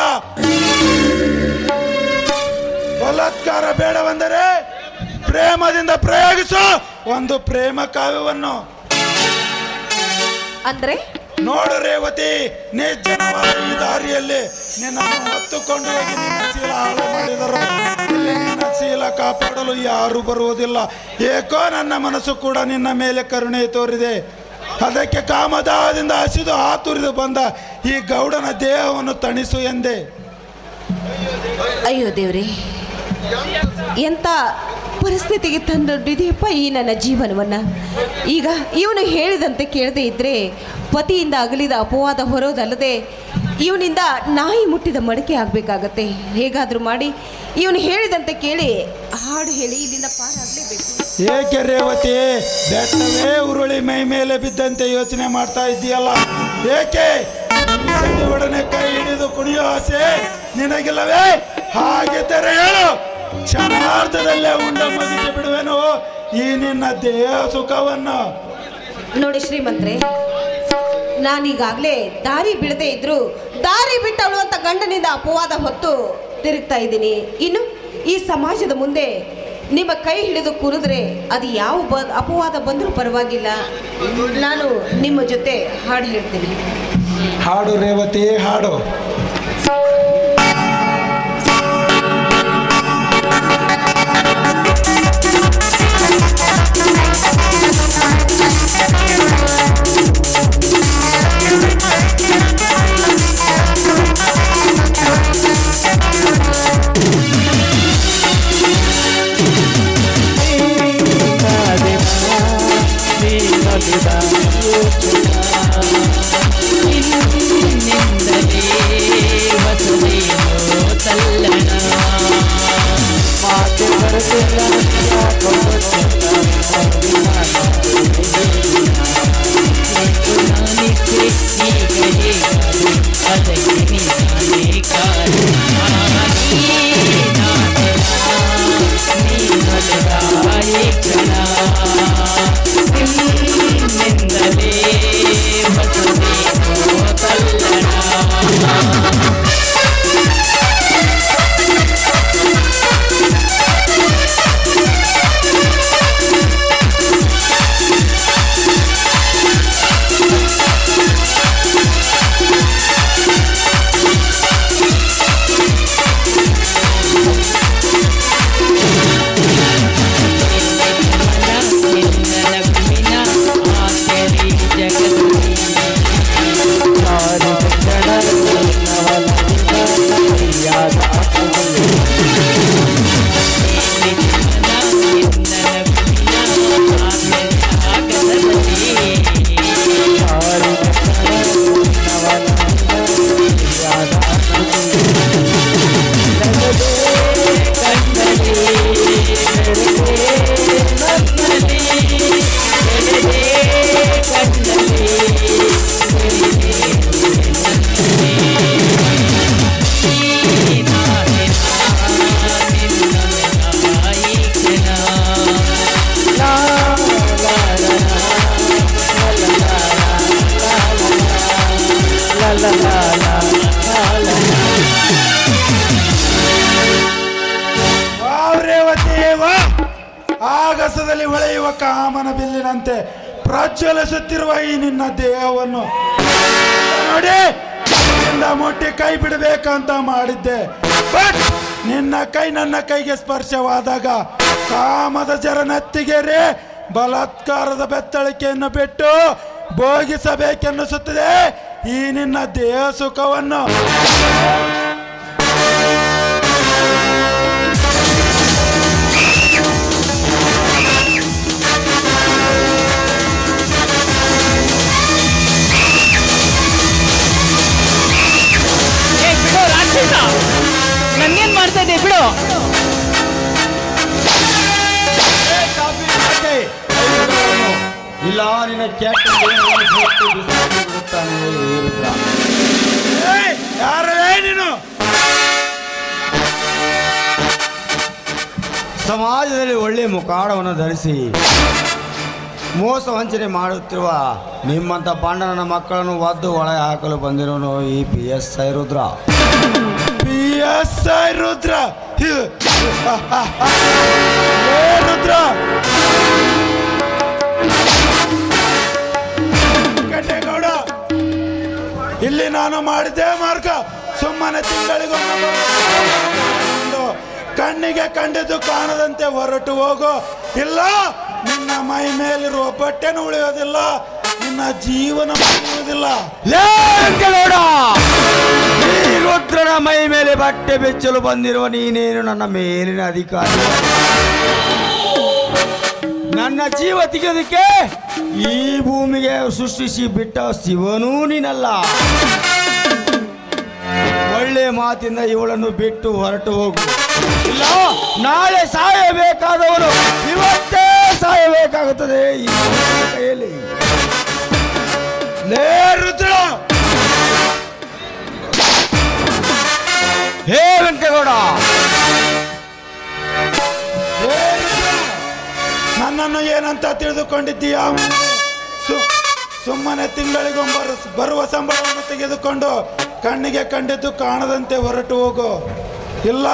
ಬಲಾತ್ಕಾರ ಬೇಡವೆಂದರೆ ಪ್ರೇಮದಿಂದ ಪ್ರಯೋಗಿಸು ಒಂದು ಪ್ರೇಮ ಕಾವ್ಯವನ್ನು ಅಂದ್ರೆ ನೋಡು ರೇವತಿ ನಿರ್ಜನವಾದ ಈ ದಾರಿಯಲ್ಲಿ ನಿನ್ನನ್ನು ಹೊತ್ತುಕೊಂಡು ಹೋಗಿ ನಿನ್ನ ಶೀಲ ಹಾಳು ಮಾಡಿದರು ಇಲ್ಲಿ ನಿನ್ನ ಶೀಲ ಕಾಪಾಡಲು ಯಾರು ಬರುವುದಿಲ್ಲ ಏಕೋ ನನ್ನ ಮನಸ್ಸು ಕೂಡ ನಿನ್ನ ಮೇಲೆ ಕರುಣೆ ತೋರಿದೆ ಅದಕ್ಕೆ ಕಾಮದಾಹದಿಂದ ಹಸಿದು ಹಾತುರಿದು ಬಂದ ಈ ಗೌಡನ ದೇಹವನ್ನು ತಣಿಸು ಎಂದೆ ಅಯ್ಯೋ ದೇವ್ರಿ ಎಂತ ಪರಿಸ್ಥಿತಿಗೆ ತಂದೊಡ್ಡಿದೆಯಪ್ಪ ಈ ನನ್ನ ಜೀವನವನ್ನ ಈಗ ಇವನು ಹೇಳಿದಂತೆ ಕೇಳದೆ ಇದ್ರೆ ಪತಿಯಿಂದ ಅಗಲಿದ ಅಪವಾದ ಹೊರೋದಲ್ಲದೆ ಇವನಿಂದ ನಾಯಿ ಮುಟ್ಟಿದ ಮಡಿಕೆ ಆಗಬೇಕಾಗತ್ತೆ ಹೇಗಾದರೂ ಮಾಡಿ ಇವನು ಹೇಳಿದಂತೆ ಕೇಳಿ ಹಾಡು ಹೇಳಿ ಇಲ್ಲಿಂದ ಪಾರಾಗಲೇಬೇಕು ಏಕೆ ರೇವತಿ ಬೆಟ್ಟವೇ ಉರುಳಿ ಮೈ ಮೇಲೆ ಬಿದ್ದಂತೆ ಯೋಚನೆ ಮಾಡ್ತಾ ಇದ್ದೀಯಲ್ಲ ಏಕೆ ಒಡನೆ ಕೈ ಹಿಡಿದು ಕುಣಿಯೋ ಆಸೆ ನಿನಗಿಲ್ಲವೇ ಹಾಗಿದ್ದರೆ ಹೇಳು ಕ್ಷಣಾರ್ಧದಲ್ಲೇ ಉಂಡ ಮುಗಿಸಿ ಬಿಡುವೆನು ಈ ನಿನ್ನ ದೇಹ ಸುಖವನ್ನು ನೋಡಿ ಶ್ರೀಮಂತ್ರೆ ನಾನೀಗಾಗಲೇ ದಾರಿ ಬಿಡದೆ ಇದ್ರು ದಾರಿ ಬಿಟ್ಟವಳು ಅಂತ ಗಂಡನಿಂದ ಅಪವಾದ ಹೊತ್ತು ತಿರುಗ್ತಾ ಇದ್ದೀನಿ ಇನ್ನು ಈ ಸಮಾಜದ ಮುಂದೆ ನಿಮ್ಮ ಕೈ ಹಿಡಿದು ಕೂರಿದ್ರೆ ಅದು ಯಾವ ಬ ಅಪವಾದ ಬಂದರೂ ಪರವಾಗಿಲ್ಲ ನಾನು ನಿಮ್ಮ ಜೊತೆ ಹಾಡು ಹೇಳ್ತೀನಿ ಹಾಡು ರೇವತಿ ಹಾಡು ವಾವ್ ರೇವತಿ ವಾ ಆಗಸದಲ್ಲಿ ಹೊಳೆಯುವ ಕಾಮನ ಬಿಲ್ಲಿನಂತೆ ಪ್ರಜ್ವಲಿಸುತ್ತಿರುವ ಈ ನಿನ್ನ ದೇಹವನ್ನು ನೋಡಿ ನಿನ್ನಿಂದ ಮುಟ್ಟಿ ಕೈ ಬಿಡಬೇಕಂತ ಮಾಡಿದ್ದೆ ಬಟ್ ನಿನ್ನ ಕೈ ನನ್ನ ಕೈಗೆ ಸ್ಪರ್ಶವಾದಾಗ ಕಾಮದ ಜರ ನೆತ್ತಿಗೆರೆ ಬಲಾತ್ಕಾರದ ಬೆತ್ತಳಿಕೆಯನ್ನು ಬಿಟ್ಟು ಭೋಗಿಸಬೇಕೆನ್ನಿಸುತ್ತದೆ ಈ ನಿನ್ನ ದೇಹ ಸುಖವನ್ನು ಬಿಡು ರಾಕ್ಷಸ ನನ್ನೇನ್ ಮಾಡ್ತಾ ಇದ್ದೆ ಬಿಡು ಇಲ್ಲ ನಿನ್ನ ಕೆಟ್ಟ ದೇಹವನ್ನು ಸುಟ್ಟು ಬಿಸಾಕಿ ಬಿಡುತ್ತಾನೆ ಈ ರುದ್ರ. ಏಯ್, ಯಾರೇ ನೀನು ಸಮಾಜದಲ್ಲಿ ಒಳ್ಳೆ ಮುಖಾಡವನ್ನು ಧರಿಸಿ ಮೋಸ ವಂಚನೆ ಮಾಡುತ್ತಿರುವ ನಿಮ್ಮಂಥ ಪಾಂಡವನ ಮಕ್ಕಳನ್ನು ಒದ್ದು ಒಳಗೆ ಹಾಕಲು ಬಂದಿರೋನು ಈ P S I Rudra P S I Rudra ಹಿ- ಏ ರುದ್ರ ಗಡ್ಡೆಗೌಡ ಇಲ್ಲಿ ನಾನು ಮಾಡಿದ್ದೆ ಮಾರ್ಗ ಸುಮ್ಮನೆ ತಿಂಗಳಿಗೊಮ್ಮೆ ಬರುವುದು. ಕಣ್ಣಿಗೆ ಕಂಡಿದ್ದು ಕಾಣದಂತೆ ಹೊರಟು ಹೋಗು ಇಲ್ಲ ನಿನ್ನ ಮೈ ಮೇಲಿರುವ ಬಟ್ಟೆನೂ ಉಳಿಯೋದಿಲ್ಲ ನಿನ್ನ ಜೀವನ ಉಳಿಯುವುದಿಲ್ಲ ಲೇಂಗಲೋಡ! ಈ ರುದ್ರನ ಮೈ ಮೇಲೆ ಬಟ್ಟೆ ಬೆಚ್ಚಲು ಬಂದಿರುವ ನೀನೇನು ನನ್ನ ಮೇಲಿನ ಅಧಿಕಾರಿ ನನ್ನ ಜೀವ ತೆಗೆಯೋದಕ್ಕೆ ಈ ಭೂಮಿಗೆ ಸೃಷ್ಟಿಸಿ ಬಿಟ್ಟ ಶಿವನೂ ನೀನಲ್ಲ ಒಳ್ಳೆ ಮಾತಿಂದ ಇವಳನ್ನು ಬಿಟ್ಟು ಹೊರಟು ಹೋಗು ಇಲ್ಲ ನಾಳೆ ಸಾಯಬೇಕಾದವನು ಇವತ್ತೇ ಸಾಯಬೇಕಾಗುತ್ತದೆ ಈ ಕೈಯಲ್ಲಿ ಲೇ ರುದ್ರ ಹೇ ವೆಂಕಟಗೌಡ ಲೇ ರುದ್ರ, ನನ್ನನ್ನು ಏನಂತ ತಿಳಿದುಕೊಂಡಿದ್ದೀಯಾ ಸು ಸುಮ್ಮನೆ ತಿಂಗಳಿಗೊಬ್ಬರು ಬರುವ ಸಂಬಳವನ್ನು ತೆಗೆದುಕೊಂಡು ಕಣ್ಣಿಗೆ ಕಂಡಿದ್ದು ಕಾಣದಂತೆ ಹೊರಟು ಹೋಗು ಇಲ್ಲ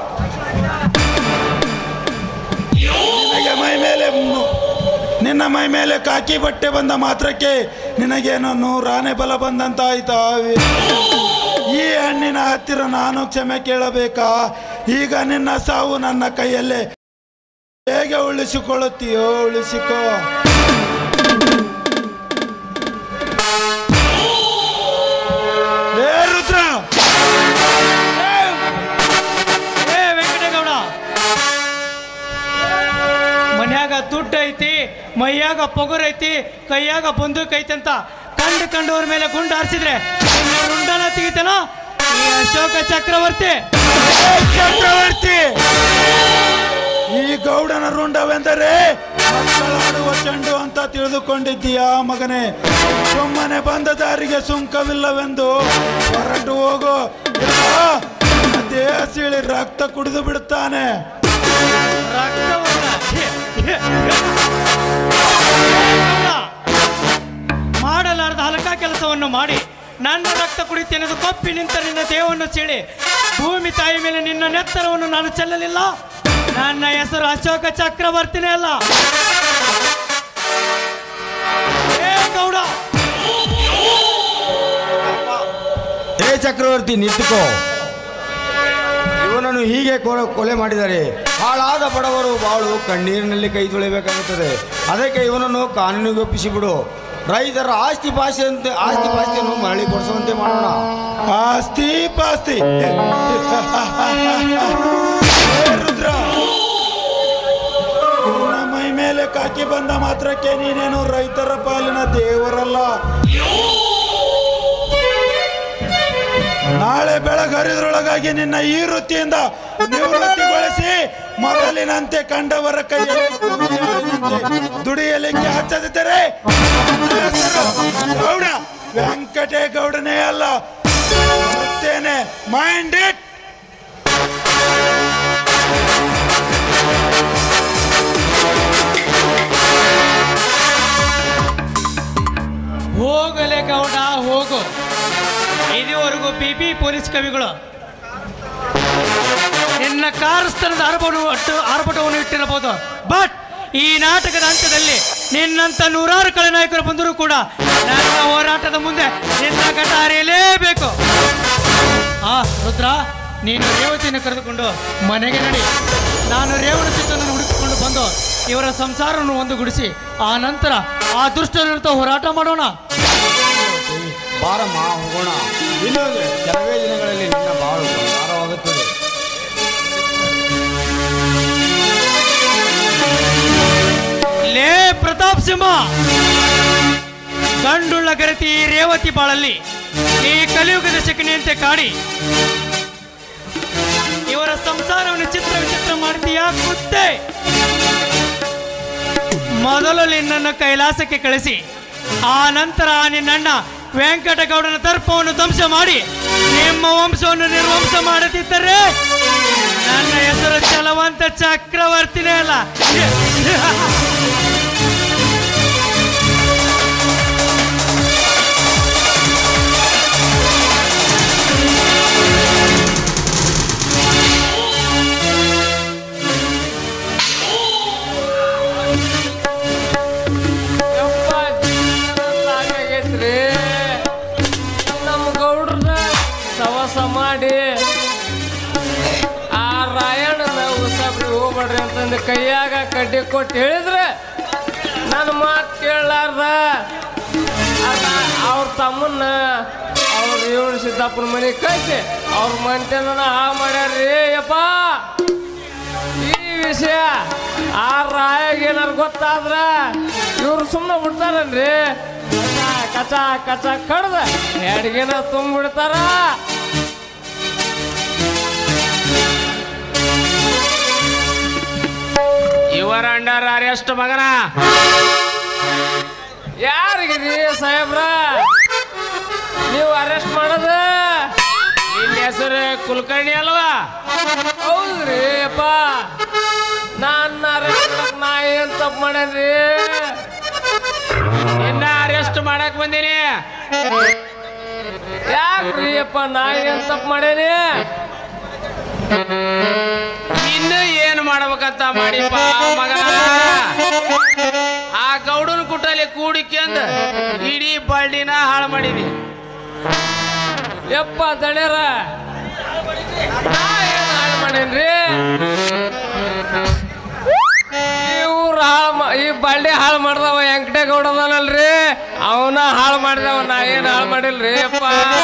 ನಿನಗೆ ಮೈ ಮೇಲೆ ಮು- ನಿನ್ನ ಮೈ ಮೇಲೆ ಕಾಕಿ ಬಟ್ಟೆ ಬಂದ ಮಾತ್ರಕ್ಕೆ ನಿನಗೇನೋ ನೂರಾನೆ ಬಲ ಬಂದಂತ ಆಯ್ತಾ ಈ ಹೆಣ್ಣಿನ ಹತ್ತಿರ ನಾನು ಕ್ಷಮೆ ಕೇಳಬೇಕಾ ಈಗ ನಿನ್ನ ಸಾವು ನನ್ನ ಕೈಯಲ್ಲೇ ಹೇಗೆ ಉಳಿಸಿಕೊಳ್ಳುತ್ತೀಯೋ ಉಳಿಸಿಕೋ ಲೇ ರುದ್ರ ಏ ವೆಂಕಟೇಗೌಡ ಮನ್ಯಾಗ ದುಡ್ಡು ಐತಿ ಮೈಯಾಗ ಪೊಗರು ಐತಿ ಕೈಯಾಗ ಬಂದೂಕ್ ಐತಿ ಅಂತ ಕಂಡು ಕಂಡವ್ರ ಮೇಲೆ ಗುಂಡು ಹಾರಿಸಿದ್ರೆ ರುಂಡನ ತೆಗಿತಾನ ಈ ಅಶೋಕ ಚಕ್ರವರ್ತಿ ಏ ಚಕ್ರವರ್ತಿ ಈ ಗೌಡನ ರುಂಡವೆಂದರೆ ಮಕ್ಕಳಾಡುವ ಚೆಂಡು ಅಂತ ತಿಳಿದುಕೊಂಡಿದ್ದೀಯಾ ಮಗನೇ ಸುಮ್ಮನೆ ಬಂದ ದಾರಿಗೆ ಸುಂಕವಿಲ್ಲವೆಂದು ಹೊರಟು ಹೋಗು ಇಲ್ಲ, ದೇಹ ಸೀಳಿ ರಕ್ತ ಕುಡಿದು ಬಿಡುತ್ತಾನೆ ರಕ್ತವನ್ನ ಹೇ, ಹೇ, ಹೇ. ಮಾಡಲಾರದ ಹಲಕ ಕೆಲಸವನ್ನು ಮಾಡಿ ನನ್ನ ರಕ್ತ ಕುಡಿತೇನೆಂದು ಕಪ್ಪಿ ನಿಂತ ನಿನ್ನ ದೇಹವನ್ನು ಚೀಳಿ ಭೂಮಿ ತಾಯಿ ಮೇಲೆ ನಿನ್ನ ನೆತ್ತರವನ್ನು ನಾನು ಚೆಲ್ಲಲಿಲ್ಲ ನನ್ನ ಹೆಸರು ಅಶೋಕ ಚಕ್ರವರ್ತಿನೇ ಅಲ್ಲ ಏ ಗೌಡ ಏ ಚಕ್ರವರ್ತಿ ನಿಂತುಕೋ ಇವನನ್ನು ಹೀಗೆ ಕೊಲೆ- ಕೊಲೆ ಮಾಡಿದರೆ ಹಾಳಾದ ಬಡವರು ಬಾಳು ಕಣ್ಣೀರಿನಲ್ಲಿ ಕೈ ತೊಳಿಬೇಕಾಗುತ್ತದೆ ಅದಕ್ಕೆ ಇವನನ್ನು ಕಾನೂನಿಗೆ ಒಪ್ಪಿಸಿಬಿಡು ರೈತರ ಆಸ್ತಿ ಪಾಸ್ತಿಯಂತೆ ಆಸ್ತಿ ಪಾಸ್ತಿಯನ್ನು ಮರಳಿ ಕೊಡಿಸುವಂತೆ ಮಾಡೋಣ ಆಸ್ತಿ ಪಾಸ್ತಿ ಏ ರುದ್ರ ನಿನ್ನ ಮೈ ಮೇಲೆ ಕಾಕಿ ಬಂದ ಮಾತ್ರಕ್ಕೆ ನೀನೇನು ರೈತರ ಪಾಲಿನ ದೇವರಲ್ಲ ನಾಳೆ ಬೆಳಗರಿದ್ರೊಳಗಾಗಿ ನಿನ್ನ ಈ ವೃತ್ತಿಯಿಂದ ನಿವೃತ್ತಿಗೊಳಿಸಿ ಮೊದಲಿನಂತೆ ಕಂಡವರ ಕೈಯಲ್ಲಿ ಕೂಲಿಯಾಳಿನಂತೆ ದುಡಿಯಲಿಕ್ಕೆ ಹಚ್ಚದಿದ್ದರೆ ನನ್ನ ಹೆಸರು ಗೌಡ ವೆಂಕಟೇಗೌಡನೇ ಅಲ್ಲ ಮತ್ತೇನೆ ಮೈಂಡ್ ಇಟ್ ಹೋಗಲೇ ಗೌಡ ಹೋಗು ಇದುವರೆಗೂ ಬಿ ಬಿ ಪೊಲೀಸ್ ಕವಿಗಳು ನಿನ್ನ ಕಾರಸ್ಥಾನದ ಆರ್ಭಟವು ಅಟ್ಟು ಆರ್ಭಟವನ್ನು ಇಟ್ಟಿರಬಹುದು ಬಟ್ ಈ ನಾಟಕದ ಅಂತ್ಯದಲ್ಲಿ ನಿನ್ನಂತ ನೂರಾರು ಕಳೆ ನಾಯಕರು ಬಂದರೂ ಕೂಡ ನನ್ನ ಹೋರಾಟದ ಮುಂದೆ ನಿನ್ನ ಘಟ ಹರಿಯಲೇಬೇಕು ಆ ರುದ್ರ ನೀನು ರೇವತಿಯನ್ನು ಕರೆದುಕೊಂಡು ಮನೆಗೆ ನಡಿ ನಾನು ರೇವಣ ಚಿತ್ತನನ್ನು ಹುಡುಕಿಕೊಂಡು ಬಂದು ಇವರ ಸಂಸಾರವನ್ನು ಒಂದುಗೂಡಿಸಿ ಆ ನಂತರ ಆ ದುಷ್ಟ ವಿರುದ್ಧ ಹೋರಾಟ ಮಾಡೋಣ ಬಾರಮ್ಮ ಹೋಗೋಣ ಇನ್ನೊಂದು ಕೆಲವೇ ದಿನಗಳಲ್ಲಿ ನಿನ್ನ ಬಾಳು ಬಂಗಾರವಾಗುತ್ತದೆ ಲೇ ಪ್ರತಾಪ್ ಸಿಂಹ ಗಂಡುಳ್ಳ ಗರತಿ ಈ ರೇವತಿ ಬಾಳಲ್ಲಿ ಈ ಕಲಿಯುಗದ ಶಕನಿಯಂತೆ ಕಾಡಿ ಇವರ ಸಂಸಾರವನ್ನು ಚಿತ್ರ ವಿಚಿತ್ರ ಮಾಡ್ತೀಯಾ ಕುತ್ತೆ ಮೊದಲು ನಿನ್ನನ್ನು ಕೈಲಾಸಕ್ಕೆ ಕಳಿಸಿ ಆ ನಂತರ ನಿನ್ನಣ್ಣ ವೆಂಕಟಗೌಡನ ದರ್ಪವನ್ನು ಧ್ವಂಸ ಮಾಡಿ ನಿಮ್ಮ ವಂಶವನ್ನು ನಿರ್ವಂಶ ಮಾಡದಿದ್ದರೆ ನನ್ನ ಹೆಸರು ಚಲವಂತ ಚಕ್ರವರ್ತಿನೇ ಅಲ್ಲ ಯಪ್ಪ ಸಾಕಾಗೈತ್ರಿ ನಮ್ಮ ಗೌಡ್ರನ್ನ ಸವಾಸ ಮಾಡಿ ಆ ರಾಯಣ್ಣನ ಉಸಾಬ್ರಿ ಹೋಗ್ಬೇಡ್ರಿ ಅಂತಂದು ಕೈಯಾಗ ಕಡ್ಡಿ ಕೊಟ್ಟು ಹೇಳಿದ್ರೆ ನನ್ನ ಮಾತು ಕೇಳಲಾರ್ದ ಅವ್ರ ತಮ್ಮನ್ನ ಅವ್ರ ಇವಳು ಸಿದ್ದಪ್ಪನ ಮನೆಗೆ ಕಳಿಸಿ ಅವ್ರ ಮಂಟೆನ ಹಾಳು ಮಾಡ್ಯಾರ್ರಿ ಯಪ್ಪ ಈ ವಿಷಯ ಆ ರಾಯಾಗ ಏನಾರು ಗೊತ್ತಾದ್ರ ಇವ್ರು ಸುಮ್ಮನೆ ಬಿಡ್ತಾರನ್ರಿ ಕಚ ಕಚ ಕಡ್ದ ಎಡ್ಗಿನ ತುಂಬಿಡ್ತಾರ ಇವರ ಅಂಡರ್ ಅರೆಸ್ಟ್ ಮಗನ ಯಾರಿಗಿರಿ ಸಾಹೇಬ್ರ ನೀವು ಅರೆಸ್ಟ್ ಮಾಡೋದು ನಿನ್ನ ಹೆಸರು ಕುಲಕರ್ಣಿ ಅಲ್ವಾ ಹೌದ್ರಿ ಅಪ್ಪ ನನ್ನ ಅರೆಸ್ಟ್ ಮಾಡಕ್ ನಾ ಏನ್ ತಪ್ಪು ಮಾಡೇನ್ರಿ ನಿನ್ನ ಅರೆಸ್ಟ್ ಮಾಡಕ್ ಬಂದೀನಿ ಯಾಕ್ರಿ ಅಪ್ಪ ನಾ ಏನ್ ತಪ್ಪು ಮಾಡೇನಿ ಇನ್ನು ಏನು ಮಾಡ್ಬೇಕಂತ ಮಾಡಿಪ್ಪ ಮಗ ಆ ಗೌಡನ ಕುಟ್ಟಲ್ಲಿ ಕೂಡಿಕ್ಯಂದ ಇಡೀ ಬಳ್ಳಿನ ಹಾಳು ಮಾಡೀನಿ ಯಪ್ಪ ದಣ್ಯರ ನಾ ಏನ್ ಹಾಳು ಮಾಡೇನ್ರಿ ಇವ್ರು ಹಾಳು ಮಾ ಈ ಬಳ್ಳಿ ಹಾಳು ಮಾಡ್ದವ ವೆಂಕಟೇಗೌಡ ಅದಾನಲ್ರಿ ಅವನ ಹಾಳು ಮಾಡಿದವ ನಾ ಏನ್ ಹಾಳು ಮಾಡಿಲ್ರಿ ಯಪ್ಪ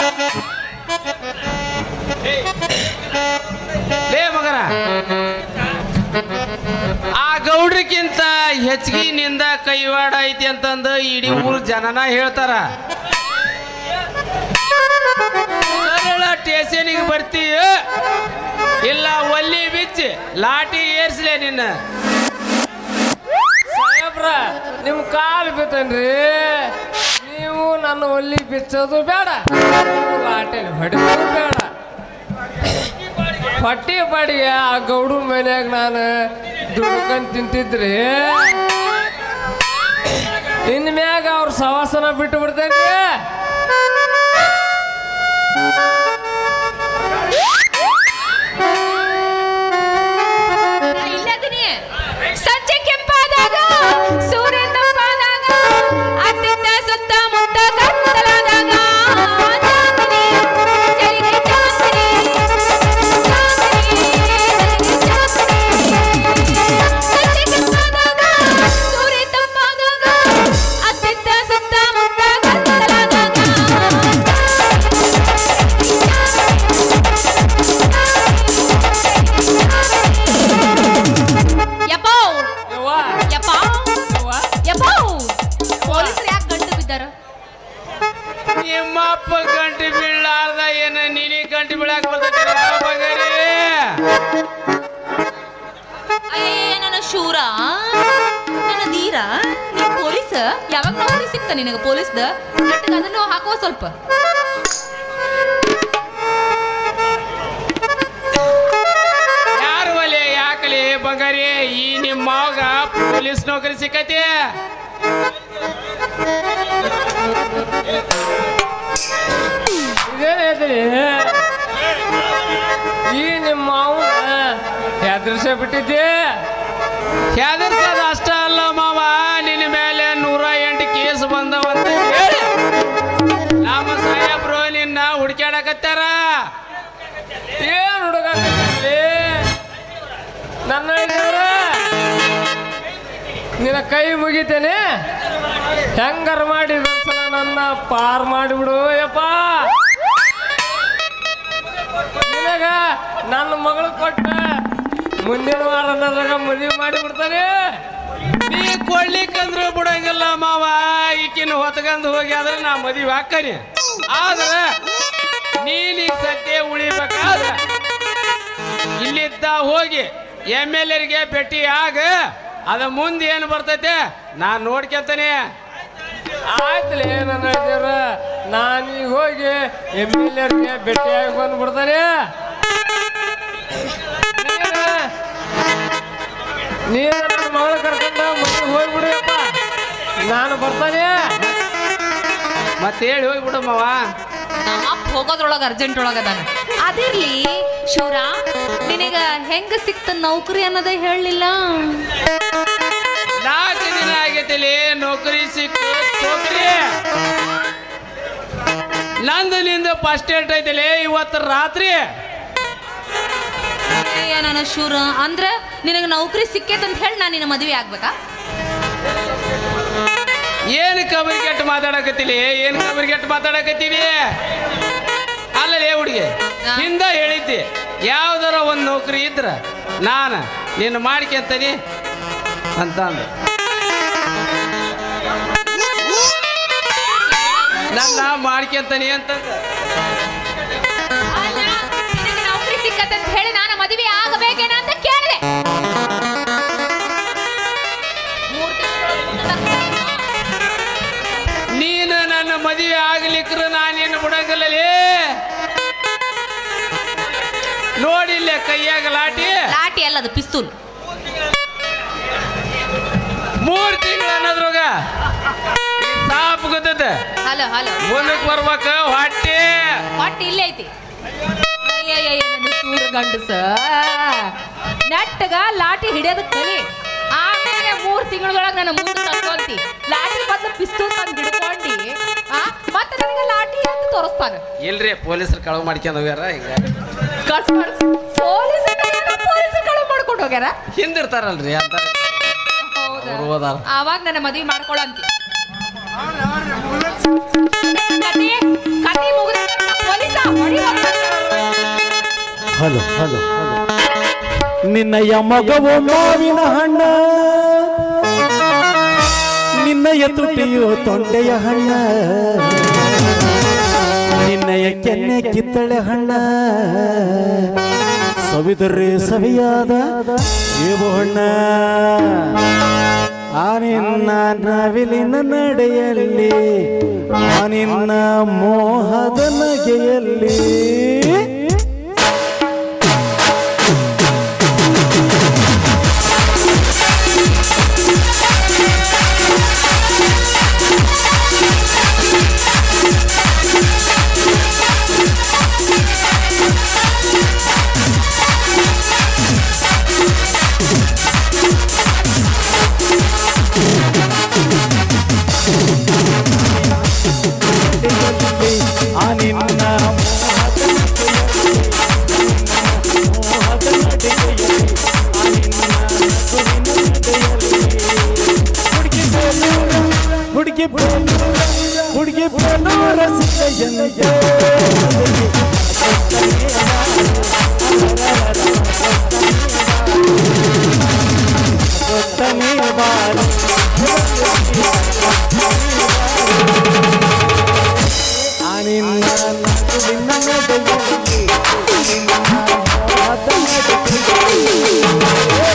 ಲೇ ಮಗನ ಆ ಗೌಡ್ರಿಕ್ಕಿಂತ ಹೆಚ್ಚಿಗೆ ನಿಂದ ಕೈವಾಡ ಐತಿ ಅಂತಂದು ಇಡೀ ಊರ್ ಜನನ ಹೇಳ್ತಾರ ಸರಳ ಸ್ಟೇಷನಿಗೆ ಬರ್ತೀಯ ಇಲ್ಲ ಒಲ್ಲಿ ಬಿಚ್ಚಿ ಲಾಟಿ ಏರ್ಸ್ಲೆ ನಿನ್ನ ಸಾಹೇಬ್ರ ನಿಮ್ ಕಾಲು ಬಿತ್ತನ್ರಿ ನೀವು ನನ್ನ ಒಲ್ಲಿ ಬಿಚ್ಚೋದು ಬೇಡ ಲಾಟೆಲಿ ಹೊಡೆಯೋದು ಬೇಡ ಪಟ್ಟಿ ಬಾಡಿಗೆ ಆ ಗೌಡು ಮನ್ಯಾಗ ನಾನು ದುಡ್ಕೊಂಡ್ ತಿಂತಿದ್ರಿ ಇನ್ ಮ್ಯಾಗ ಅವ್ರ ಸವಾಸನ ಬಿಟ್ಟು ಬಿಡ್ತೇನ್ರಿ ಇಲ್ಲದಿನಿ ಸಂಜೆ ಕೆಂಪಾದಾಗ ಸೂರ್ಯ ತಂಪಾದಾಗ ಅತ್ತಿತ್ತ ಸುತ್ತ ಮುತ್ತ ಕತ್ತಲಾದಾಗ ಜಾತನೆ, ಜರಿಗೆ ಜಾತನೆ, ಜಾತನೆ, ಜರಿಗೆ ಜಾತನೆ. ಸಂಜೆ ಕೆಂಪಾದಾಗ, ಸೂರ್ಯ ತಂಪಾದಾಗ, ಅತ್ತಿತ್ತ ಸುತ್ತ ಮುತ್ತ ಕತ್ತಲಾದಾಗ ಯಪ್ಪೋ ಯವ್ವ ಯಪ್ಪ ಯವ್ವ ಯಪ್ಪೋ ಪೊಲೀಸರು ಯಾಕೆ ಗಂಟು ಬಿದ್ದಾರ ನಿಮ್ಮ ಅಪ್ಪ ಗಂಟೆ ಬೀಳಾರ್ದ ಏನ ನೀಲಿ ಗಂಟೆ ಬೀಳಾಕ ಬರ್ತೈತಿ ಬಂಗಾರಿ ಅಯ್ಯಯ್ಯ ನನ್ನ ಶೂರ ನನ್ನ ಧೀರ ನೀ ಪೊಲೀಸ್ ಯಾವಾಗ ನೌಕರಿ ಸಿಗ್ತ ನಿನಗೆ ಪೊಲೀಸ್ದ ನೆಟ್ಟಗೆ ಅದನ್ನು ಹಾಕುವ ಸ್ವಲ್ಪ ಯಾರು ಒಲೆ ಯಾಕಲಿ ಬಂಗಾರಿ ಈ ನಿಮ್ಮ ಮಾವಗ ಪೊಲೀಸ್ ನೌಕರಿ ಸಿಕ್ಕತಿ ಇದೇನ್ ಹೇಳ್ತೀರಿ ಈ ನಿಮ್ಮ ಅವನ ಹೆದರ್ಸೇ ಬಿಟ್ಟಿದ್ದೆ ಹೆದರ್ಸೋದು ಅಷ್ಟ ಅಲ್ಲ ಮಾವ ನಿನ್ನ ಮೇಲೆ ನೂರ ಎಂಟು ಕೇಸ್ ಬಂದವಂತ ಹೇಳಿ ನಮ್ಮ ಸಾಹೇಬ್ರು ನಿನ್ನ ಹುಡ್ಕ್ಯಾಡಕತ್ತಾರ ಏನ್ ಹುಡುಗ ನನ್ನ ಇದ್ದವ್ರ ನಿನ್ನ ಕೈ ಮುಗಿತೇನೆ ಹೆಂಗಾರ ಮಾಡಿ ಇದೊಂದ್ಸಲ ನನ್ನ ಪಾರ್ ಮಾಡಿಬಿಡು ಯಪ್ಪ ನಿನಗ ನನ್ನ ಮಗಳು ಕೊಟ್ಟ ಮುಂದಿನ ವಾರ ನನಗ ಮದುವೆ ಮಾಡಿಬಿಡ್ತಾನೆ ನೀ ಕೊಡ್ಲಿಕ್ಕಂದ್ರು ಬಿಡಂಗಿಲ್ಲ ಮಾವ ಈಕಿನ ಹೊತ್ಕೊಂಡ್ ಹೋಗಿ ಆದ್ರೆ ನಾ ಮದುವೆ ಹಾಕನಿ ಆದ್ರೆ ನೀನೀಗ ಸದ್ಯ ಉಳಿಬೇಕಾದ್ರೆ ಇಲ್ಲಿದ್ದ ಹೋಗಿ ಎಮ್ ಎಲ್ ಎರಿಗೆ ಭೇಟಿ ಆಗ ಅದ ಮುಂದೆ ಏನು ಬರ್ತೈತೆ ನಾನು ನೋಡ್ಕೊಂತಾನೆ ಆಯ್ತಲೇ ನನ್ನ ದೇವ್ರ ನಾನೀಗ ಹೋಗಿ ಎಮ್ ಎಲ್ ಎರ್ಗೆ ಭೇಟಿಯಾಗಿ ಬಂದ್ಬಿಡ್ತಾನೆ ನೀನು- ನೀನು ನನ್ನ ಮಗಳು ಕರ್ಕೊಂಡು ಮುಂದೆ ಹೋಗ್ಬಿಡಿಯಪ್ಪ ನಾನು ಬರ್ತಾನೆ ಮತ್ತೆ ಹೇಳಿ ಹೋಗ್ಬಿಡು ಮಾವ ನಮ್ಮ ಅಪ್ಪ ಹೋಗೋದ್ರೊಳಗೆ ಅರ್ಜೆಂಟ್ ಒಳಗೆ ಅದಾನ ಅದಿರ್ಲಿ ಶೂರ ನಿನಗ ಹೆಂಗ ಸಿಕ್ತ ನೌಕರಿ ಅನ್ನೋದೇ ಹೇಳಲಿಲ್ಲ ನಾಲ್ಕು ದಿನ ಆಗೈತಿಲಿ ನೌಕರಿ ಸಿಕ್ಕು ನೌಕರಿ ನಂದು ನಿಂದು ಫಸ್ಟ್ ಡೇಟ್ ಐತಿಲಿ ಇವತ್ತು ರಾತ್ರಿ ಅಯ್ಯ ನನ್ನ ಶೂರ ಅಂದ್ರ ನಿನಗೆ ನೌಕರಿ ಸಿಕ್ಕೇತ್ ಅಂತ ಹೇಳಿ ನಾನು ನಿನ್ನ ಮದುವೆ ಆಗ್ಬೇಕಾ ಏನು ಕಬರಿ ಕೆಟ್ಟ ಮಾತಾಡಕತ್ತೀಲಿ ಏನು ಕಬರಿ ಕೆಟ್ಟ ಮಾತಾಡಕತ್ತೀವಿ ಅಲ್ಲಲೇ ಹುಡುಗಿ ಹಿಂದ ಹೇಳಿದ್ದಿ ಯಾವ್ದಾರ ಒಂದು ನೌಕರಿ ಇದ್ರ ನಾನು ನಿನ್ನ ಮಾಡ್ಕೊಂತೀನಿ ಅಂತ ಅಂದ ನನ್ನ ಮಾಡ್ಕೊಂತೀನಿ ಅಂತಂದ ಅಲ್ಲ, ನಿನಗೆ ನೌಕರಿ ಸಿಕ್ಕತ್ ಅಂತ ಹೇಳಿ ನಾನು ಮದುವೆ ಆಗಬೇಕೇನ ಅಂತ ಕೇಳಿದೆ ಮೂರ್ ತಿಂಗಳು ನೀನು ನನ್ನ ಮದುವೆ ಆಗ್ಲಿಕ್ರ ನಾನೇನು ಬಿಡಂಗಿಲ್ಲಲೇ ನೋಡಿಲ್ಲ ಕೈಯಾಗ ಲಾಟಿ ಲಾಟಿ ಅಲ್ಲ ಅದು ಪಿಸ್ತೂಲ್ ಮೂರ್ ತಿಂಗಳು ಅನ್ನೋದ್ರಾಗ ಸಾಪ್ ಗೊತ್ತದ ಹಲೋ ಹಲೋ ಮುಂದಕ್ಕೆ ಬರ್ಬೇಕು ಹೊಟ್ಟೆ ಹೊಟ್ಟೆ ಇಲ್ಲೇ ಐತಿ ಅಯ್ಯಯ್ಯಯ್ಯ ನನ್ನ ಶೂರ ಗಂಡಸ ನೆಟ್ಟಗ ಲಾಟಿ ಹಿಡಿಯೋದು ಕಲಿ ಆಮೇಲೆ ಮೂರ್ ತಿಂಗಳೊಳಗೆ ನನ್ನ ಮುಂದೆ ತಂದ್ಕೊಂತಿ ಲಾಟಿ ಬದಲು ಪಿಸ್ತೂಲ್ ತಂದು ಹಿಡ್ಕೊಂಡಿ ಆ ಮತ್ತೆ ನನಗೆ ಲಾಟಿ ಅಂತ ತೋರಿಸ್ತಾನೆ ಇಲ್ರಿ ಪೊಲೀಸರು ಕಳವು ಮಾಡ್ಕೊಂಡು ಹೋಗ್ಯಾರ ಹಿಂಗ ಕಟ್ ಪೊಲೀಸ್ ಪೊಲೀಸ್ ಕಳು ಮಾಡ್ಕೊಂಡು ಹೋಗ್ಯಾರ ಹಿಂದಿರ್ತಾರಲ್ರಿ ಅಂತ ಹೌದಾ ಅವ್ರು ಹೋದಾರ. ಆವಾಗ ನನ್ನ ಮದ್ವಿ ಮಾಡ್ಕೊಳಂತಿ ಕತಿ ಕತಿ ಮುಗಿದ ಪೊಲೀಸ ಹೊಡಿ ಹಲೋ ಹಲೋ ಹಲೋ ನಿನ್ನಯ ಮಗವು ಮಾವಿನ ಹಣ್ಣ ನಿನ್ನಯ ತುಟಿಯು ತೊಂಡೆಯ ಹಣ್ಣ ನಿನ್ನಯ ಕೆನ್ನೆ ಕಿತ್ತಳೆ ಹಣ್ಣ ಸವಿದರೆ ಸವಿಯಾದ ಏವು ಹಣ್ಣ ಆ ನಿನ್ನ ನವಿಲಿನ ನಡೆಯಲ್ಲಿ ಆ ನಿನ್ನ ಮೋಹದ ನಗೆಯಲ್ಲಿ ಆ ನಿನ್ನ ಮೋಹದ ಮೋಹದ ನಡೆಯಲ್ಲಿ, ಆ ನಿನ್ನ ನಗುವಿನ ನಡೆಯಲ್ಲಿ. ಹುಡುಗಿ ಬೇಲೂರ, ಹುಡುಗಿ ಬೇಲೂರ ಸೀತೆಯಂತೆ. ಗೊತ್ತನೇ ಬಾರಿ ಆ ನಿನ್ನ ನಗುವಿನ ನಡೆಯಲ್ಲಿ, ನಿನ್ನ ಮೋಹದ ನಡೆಯಲ್ಲಿ.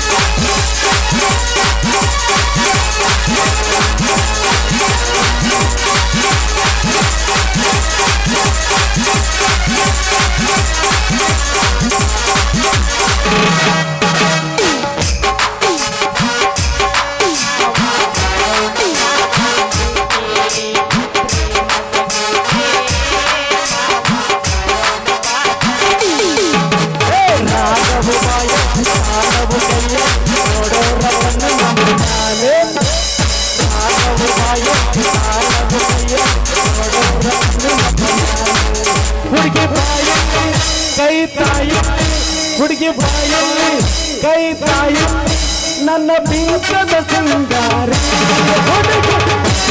ರಾಗವು ಬಾಯ ರಾಗವು ಕೈಯ ನೋಡೋರವನ್ನ ನಂಬಿದ್ದಾನೆ ರಾಗವು ಬಾಯ ರಾಗವು ಕೈಯ ನೋಡೋರವನ್ನ ನಂಬಿದ್ದಾನೆ ಹುಡುಗಿ ಬಾಯಲ್ಲಿ ಕೈ ತಾಯಿ ಹುಡುಗಿ ಬಾಯಲ್ಲಿ ಕೈ ತಾಯಿ ನನ್ನ ಬೀಸದ ಸಿಂಗಾರ ಹುಡುಗಿ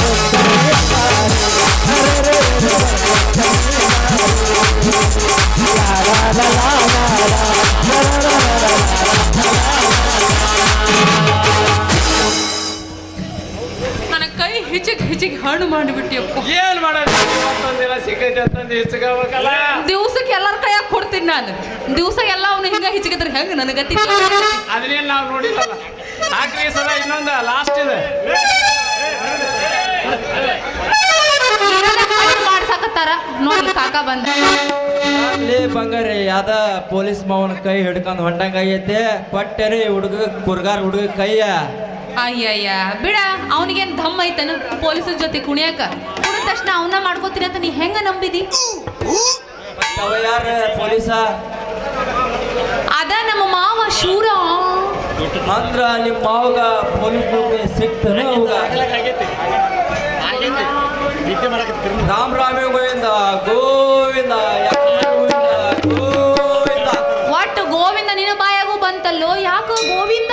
ನನ್ನ ಕೈ ಹಿಚಿಕ್ ಹಿಚಿಕ್ ಹಣ್ಣು ಮಾಡಿಬಿಟ್ಟಿಯಪ್ಪ ಏನ್ ಮಾಡೋದು ಮತ್ತೊಂದಿನ ಸಿಕ್ಕೈತೆ ಅಂತಂದು ಇಸ್ಕೋಬೇಕಲ್ಲ ದಿವ್ಸಕ್ಕೆ ಎಲ್ಲರ ಕೈಯಾಗ ಕೊಡ್ತೀನಿ ನಾನು ದಿವ್ಸ ಎಲ್ಲ ಅವನು ಹಿಂಗ ಹಿಚ್ಕಿದ್ರೆ ಹೆಂಗ ನನ್ನ ಗತಿ ಅದನ್ನೇನು ನಾವು ನೋಡಿಲ್ಲಲ್ಲ ಹಾಕ್ರಿ ಈ ಸಲ ಇನ್ನೊಂದು ಲಾಸ್ಟ್ ಇದೆ ಮಾಡ್ಸಾಕತ್ತಾರ ನೋಡಿ ಕಾಕ ಬಂದ ಲೇ ಬಂಗಾರಿ ಯಾದ ಪೊಲೀಸ್ ಮಾವನ ಕೈ ಹಿಡ್ಕೊಂಡು ಹೊಂಟಂಗಾಗೈತೆ ಕೊಟ್ಟರೆ ಹುಡುಗ ಕುರ್ಗಾರ್ ಹುಡುಗ ಕೈಯ ಅಯ್ಯಯ್ಯ ಬಿಡ ಅವನಿಗೇನ್ ದಮ್ ಐತನ ಪೊಲೀಸರ ಜೊತೆ ಕುಣಿಯಾಕ ಕುಡಿದ ತಕ್ಷಣ ಅವನ್ನ ಮಾಡ್ಕೋತೀನಿ ಅಂತ ನೀ ಹೆಂಗ ನಂಬಿದಿ ಅವ ಯಾರ ಪೊಲೀಸ ಅದ ನಮ್ಮ ಮಾವ ಶೂರ ಅಂದ್ರ ನಿಮ್ಮ ಮಾವಗ ಪೊಲೀಸ್ ನೌಕರಿ ಸಿಕ್ತನ ಅವಾಗ ರಾಮ್ ರಾಮೇ ಗೋವಿಂದ ಗೋವಿಂದ ಯಾಕೆ ಗೋವಿಂದ ಗೋವಿಂದ ಒಟ್ಟು ಗೋವಿಂದ ನಿನ್ನ ಬಾಯಾಗೂ ಬಂತಲ್ಲೋ ಯಾಕ ಗೋವಿಂದ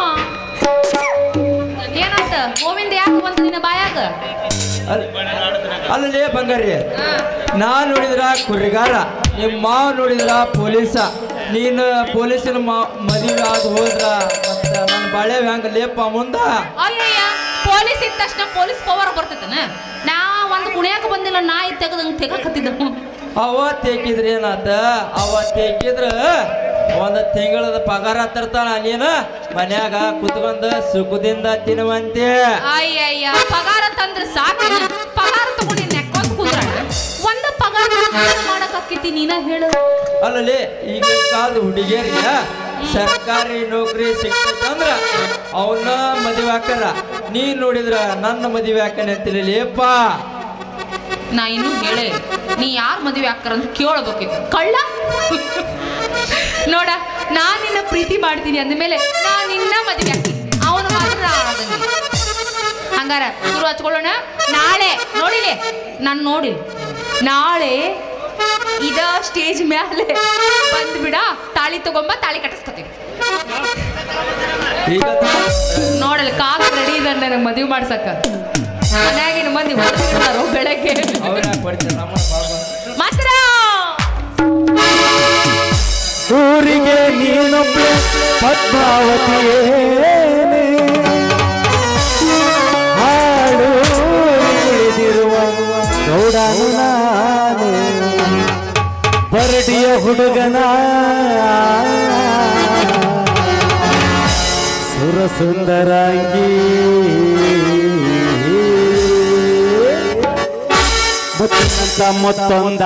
ಏನಾತ ಗೋವಿಂದ ಯಾಕೆ ಬಂತ ನಿನ್ನ ಬಾಯಾಗ ಅಲ್- ಅಲ್ಲಲೇ ಬಂಗಾರಿ ನಾನ್ ನೋಡಿದ್ರ ಕುರಿಗಾರ ನಿಮ್ಮ ಮಾವ ನೋಡಿದ್ರ ಪೊಲೀಸ ನೀನು ಪೊಲೀಸಿನ ಮಾ ಮದುವೆ ಆದ ಹೋದ್ರ ಮತ್ತ ನನ್ನ ಬಾಳೆ ಹೆಂಗ ಲೇಪ ಮುಂದ ಅಯ್ಯಯ್ಯ ಪೊಲೀಸ್ ಇದ್ದ ತಕ್ಷಣ ಪೊಲೀಸ್ ಪವರ್ ಬರ್ತೈತನ ನಾ ಒಂದು ಕುಣಿಯಾಕ ಬಂದಿಲ್ಲ ನಾ ಇದು ತೆಗದಂಗೆ ತೆಗಕತ್ತಿದ್ದ ಅವತ್ ತೇಕಿದ್ರ ಏನಾತ ಅವತ್ ತೇಕಿದ್ರ ಒಂದ್ ತಿಂಗಳದ ಪಗಾರ ತರ್ತಾನ ನೀನು ಮನ್ಯಾಗ ಕುತ್ಕೊಂಡ ಸುಖದಿಂದ ತಿನ್ನುವಂತೆ ಅಯ್ಯಯ್ಯ ಪಗಾರ ತಂದ್ರೆ ಸಾಕು ಪಗಾರ ತಗೊಂಡು ನೆಕ್ಕೊಂಡ್ ಕುಂದ್ರ ಒಂದ ಪಗಾರ ಮಾಡಕ್ಕಾಕೈತಿ ನೀನ ಹೇಳು ಅಲ್ಲಲ್ಲಿ ಈಗ ಕಾಲದ ಹುಡುಗಿಯರಿಗೆ ಸರ್ಕಾರಿ ನೌಕರಿ ಸಿಕ್ತಂದ್ರ ಅವನ್ನ ಮದುವೆ ಹಾಕಾರ ನೀ ನೋಡಿದ್ರ ನನ್ನ ಮದುವೆ ಹಾಕನೆ ಅಂತೇಳಿಲೇಪ್ಪ ನಾ ಇನ್ನೂ ಹೇಳೇ ಇಲ್ಲ. ನೀ ಯಾರು ಮದುವೆ ಆಗ್ತಾರ ಅಂತ ಕೇಳಬೇಕಿತ್ತು ಕಳ್ಳ ನೋಡ ನಾನು ನಿನ್ನ ಪ್ರೀತಿ ಮಾಡ್ತೀನಿ ಅಂದಮೇಲೆ ನಾನು ನಿನ್ನ ಮದುವೆ ಆಗ್ತೀನಿ ಅವನು ಮಾತ್ರ ನಾ ಆಗಂಗಿಲ್ಲ ಹಂಗಾರ ಶುರು ಹಚ್ಕೊಳ್ಳೋಣ ನಾಳೆ ನೋಡಿಲಿ ನಾನು ನೋಡಿಲ್ಲ ನಾಳೆ ಇದ ಸ್ಟೇಜ್ ಮೇಲೆ ಬಂದ್ಬಿಡ ತಾಳಿ ತಗೊಂಬ ತಾಳಿ ಕಟ್ಟಿಸ್ಕೊತೀವಿ ಈಗ ನೋಡಲ್ಲ ಕಾಲ ರೆಡಿ ಇದೆ ನನಗೆ ಮದುವೆ ಮಾಡ್ಸಕ್ಕ ಮನ್ಯಾಗಿನ ಮಂದಿ ಹೊರಗಿರ್ತಾರೋ ಬೆಳಗ್ಗೆ ಅವ್ರ ಕೊಡ್ತಾರೆ ನಮ್ಮ ಮಾತ್ರ ಊರಿಗೆ ನೀನೊಬ್ಬೆ ಪದ್ಮಾವತಿಯೇನೆ ಹಾಡು ಉಳಿದಿರುವ ಗೌಡನು ನಾನು ಬರಡಿಯ ಹುಡುಗನ ಸುರ ಸುಂದರಾಂಗಿ ಮುತ್ತಿನಂತ ಮತ್ತೊಂದ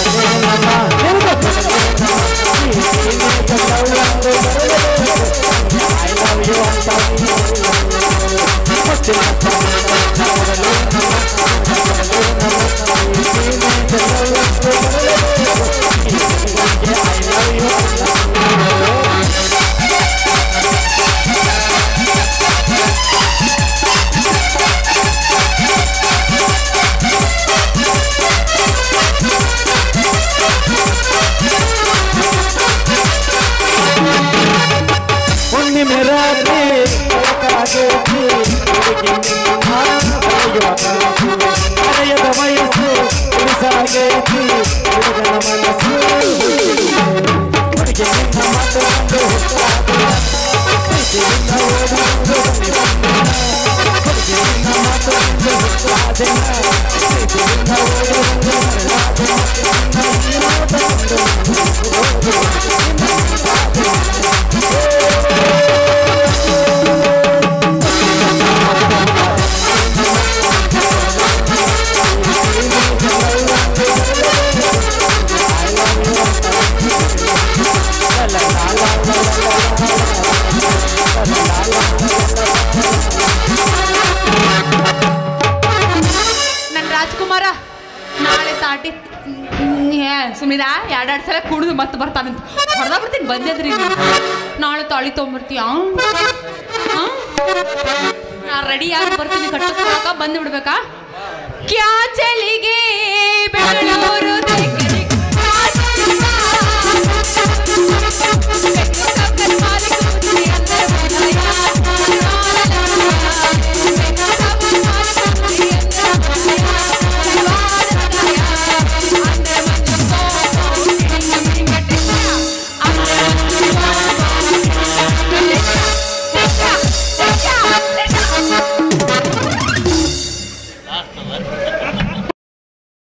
ಹುಣ್ಣಿಮೆ ರಾತ್ರಿ ಬೆಳಕಾಗೈತಿ, ಹುಡುಗಿ ನಿನ್ನ ಬರೆಯುವ ಕನಸು. ಹರೆಯದ ವಯಸ್ಸು ಉಳಿಸಾಗೈತಿ ಹುಡುಗನ ಮನಸ್ಸು ಹುಡುಗಿ ನಿನ್ನ ಮಾತು ಕಂಡು ಹುಟ್ಟಾದ ಪ್ರೀತಿಯಿಂದ ಓಡುವುದು ನಿನ್ನ. ಹುಡುಗಿ ನಿನ್ನ ಮಾತು ಕಂಡು ಹುಟ್ಟಾದ ಪ್ರೀತಿಯಿಂದ ಓಡುವುದು ನಿನ್ನ. ನಿನ್ನ ಮಾತು ಕಂಡು ನನ್ನ ರಾಜ್ಕುಮಾರ ನಾಳೆ ತಾಟಿ ಸುಮ್ಮನಿದ ಎರಡೆರಡು ಸಲ ಕುಡಿದು ಮತ್ತೆ ಬರ್ತಾನಂತ ಹೊಡೆದ ಬಿಡ್ತೀನಿ ಬಂದಿದ್ರಿ ನಾಳೆ ತಾಳಿ ತೊಗೊಂಬರ್ತೀಯ ನಾ ರೆಡಿ ಆಗಿ ಬರ್ತೀನಿ ಕಟ್ಟಿಸ್ಕೊಳಕ ಬಂದು ಬಿಡ್ಬೇಕಾ ಕ್ಯಾ ಚಲಿಗೆ ಬೆಂಗಳೂರು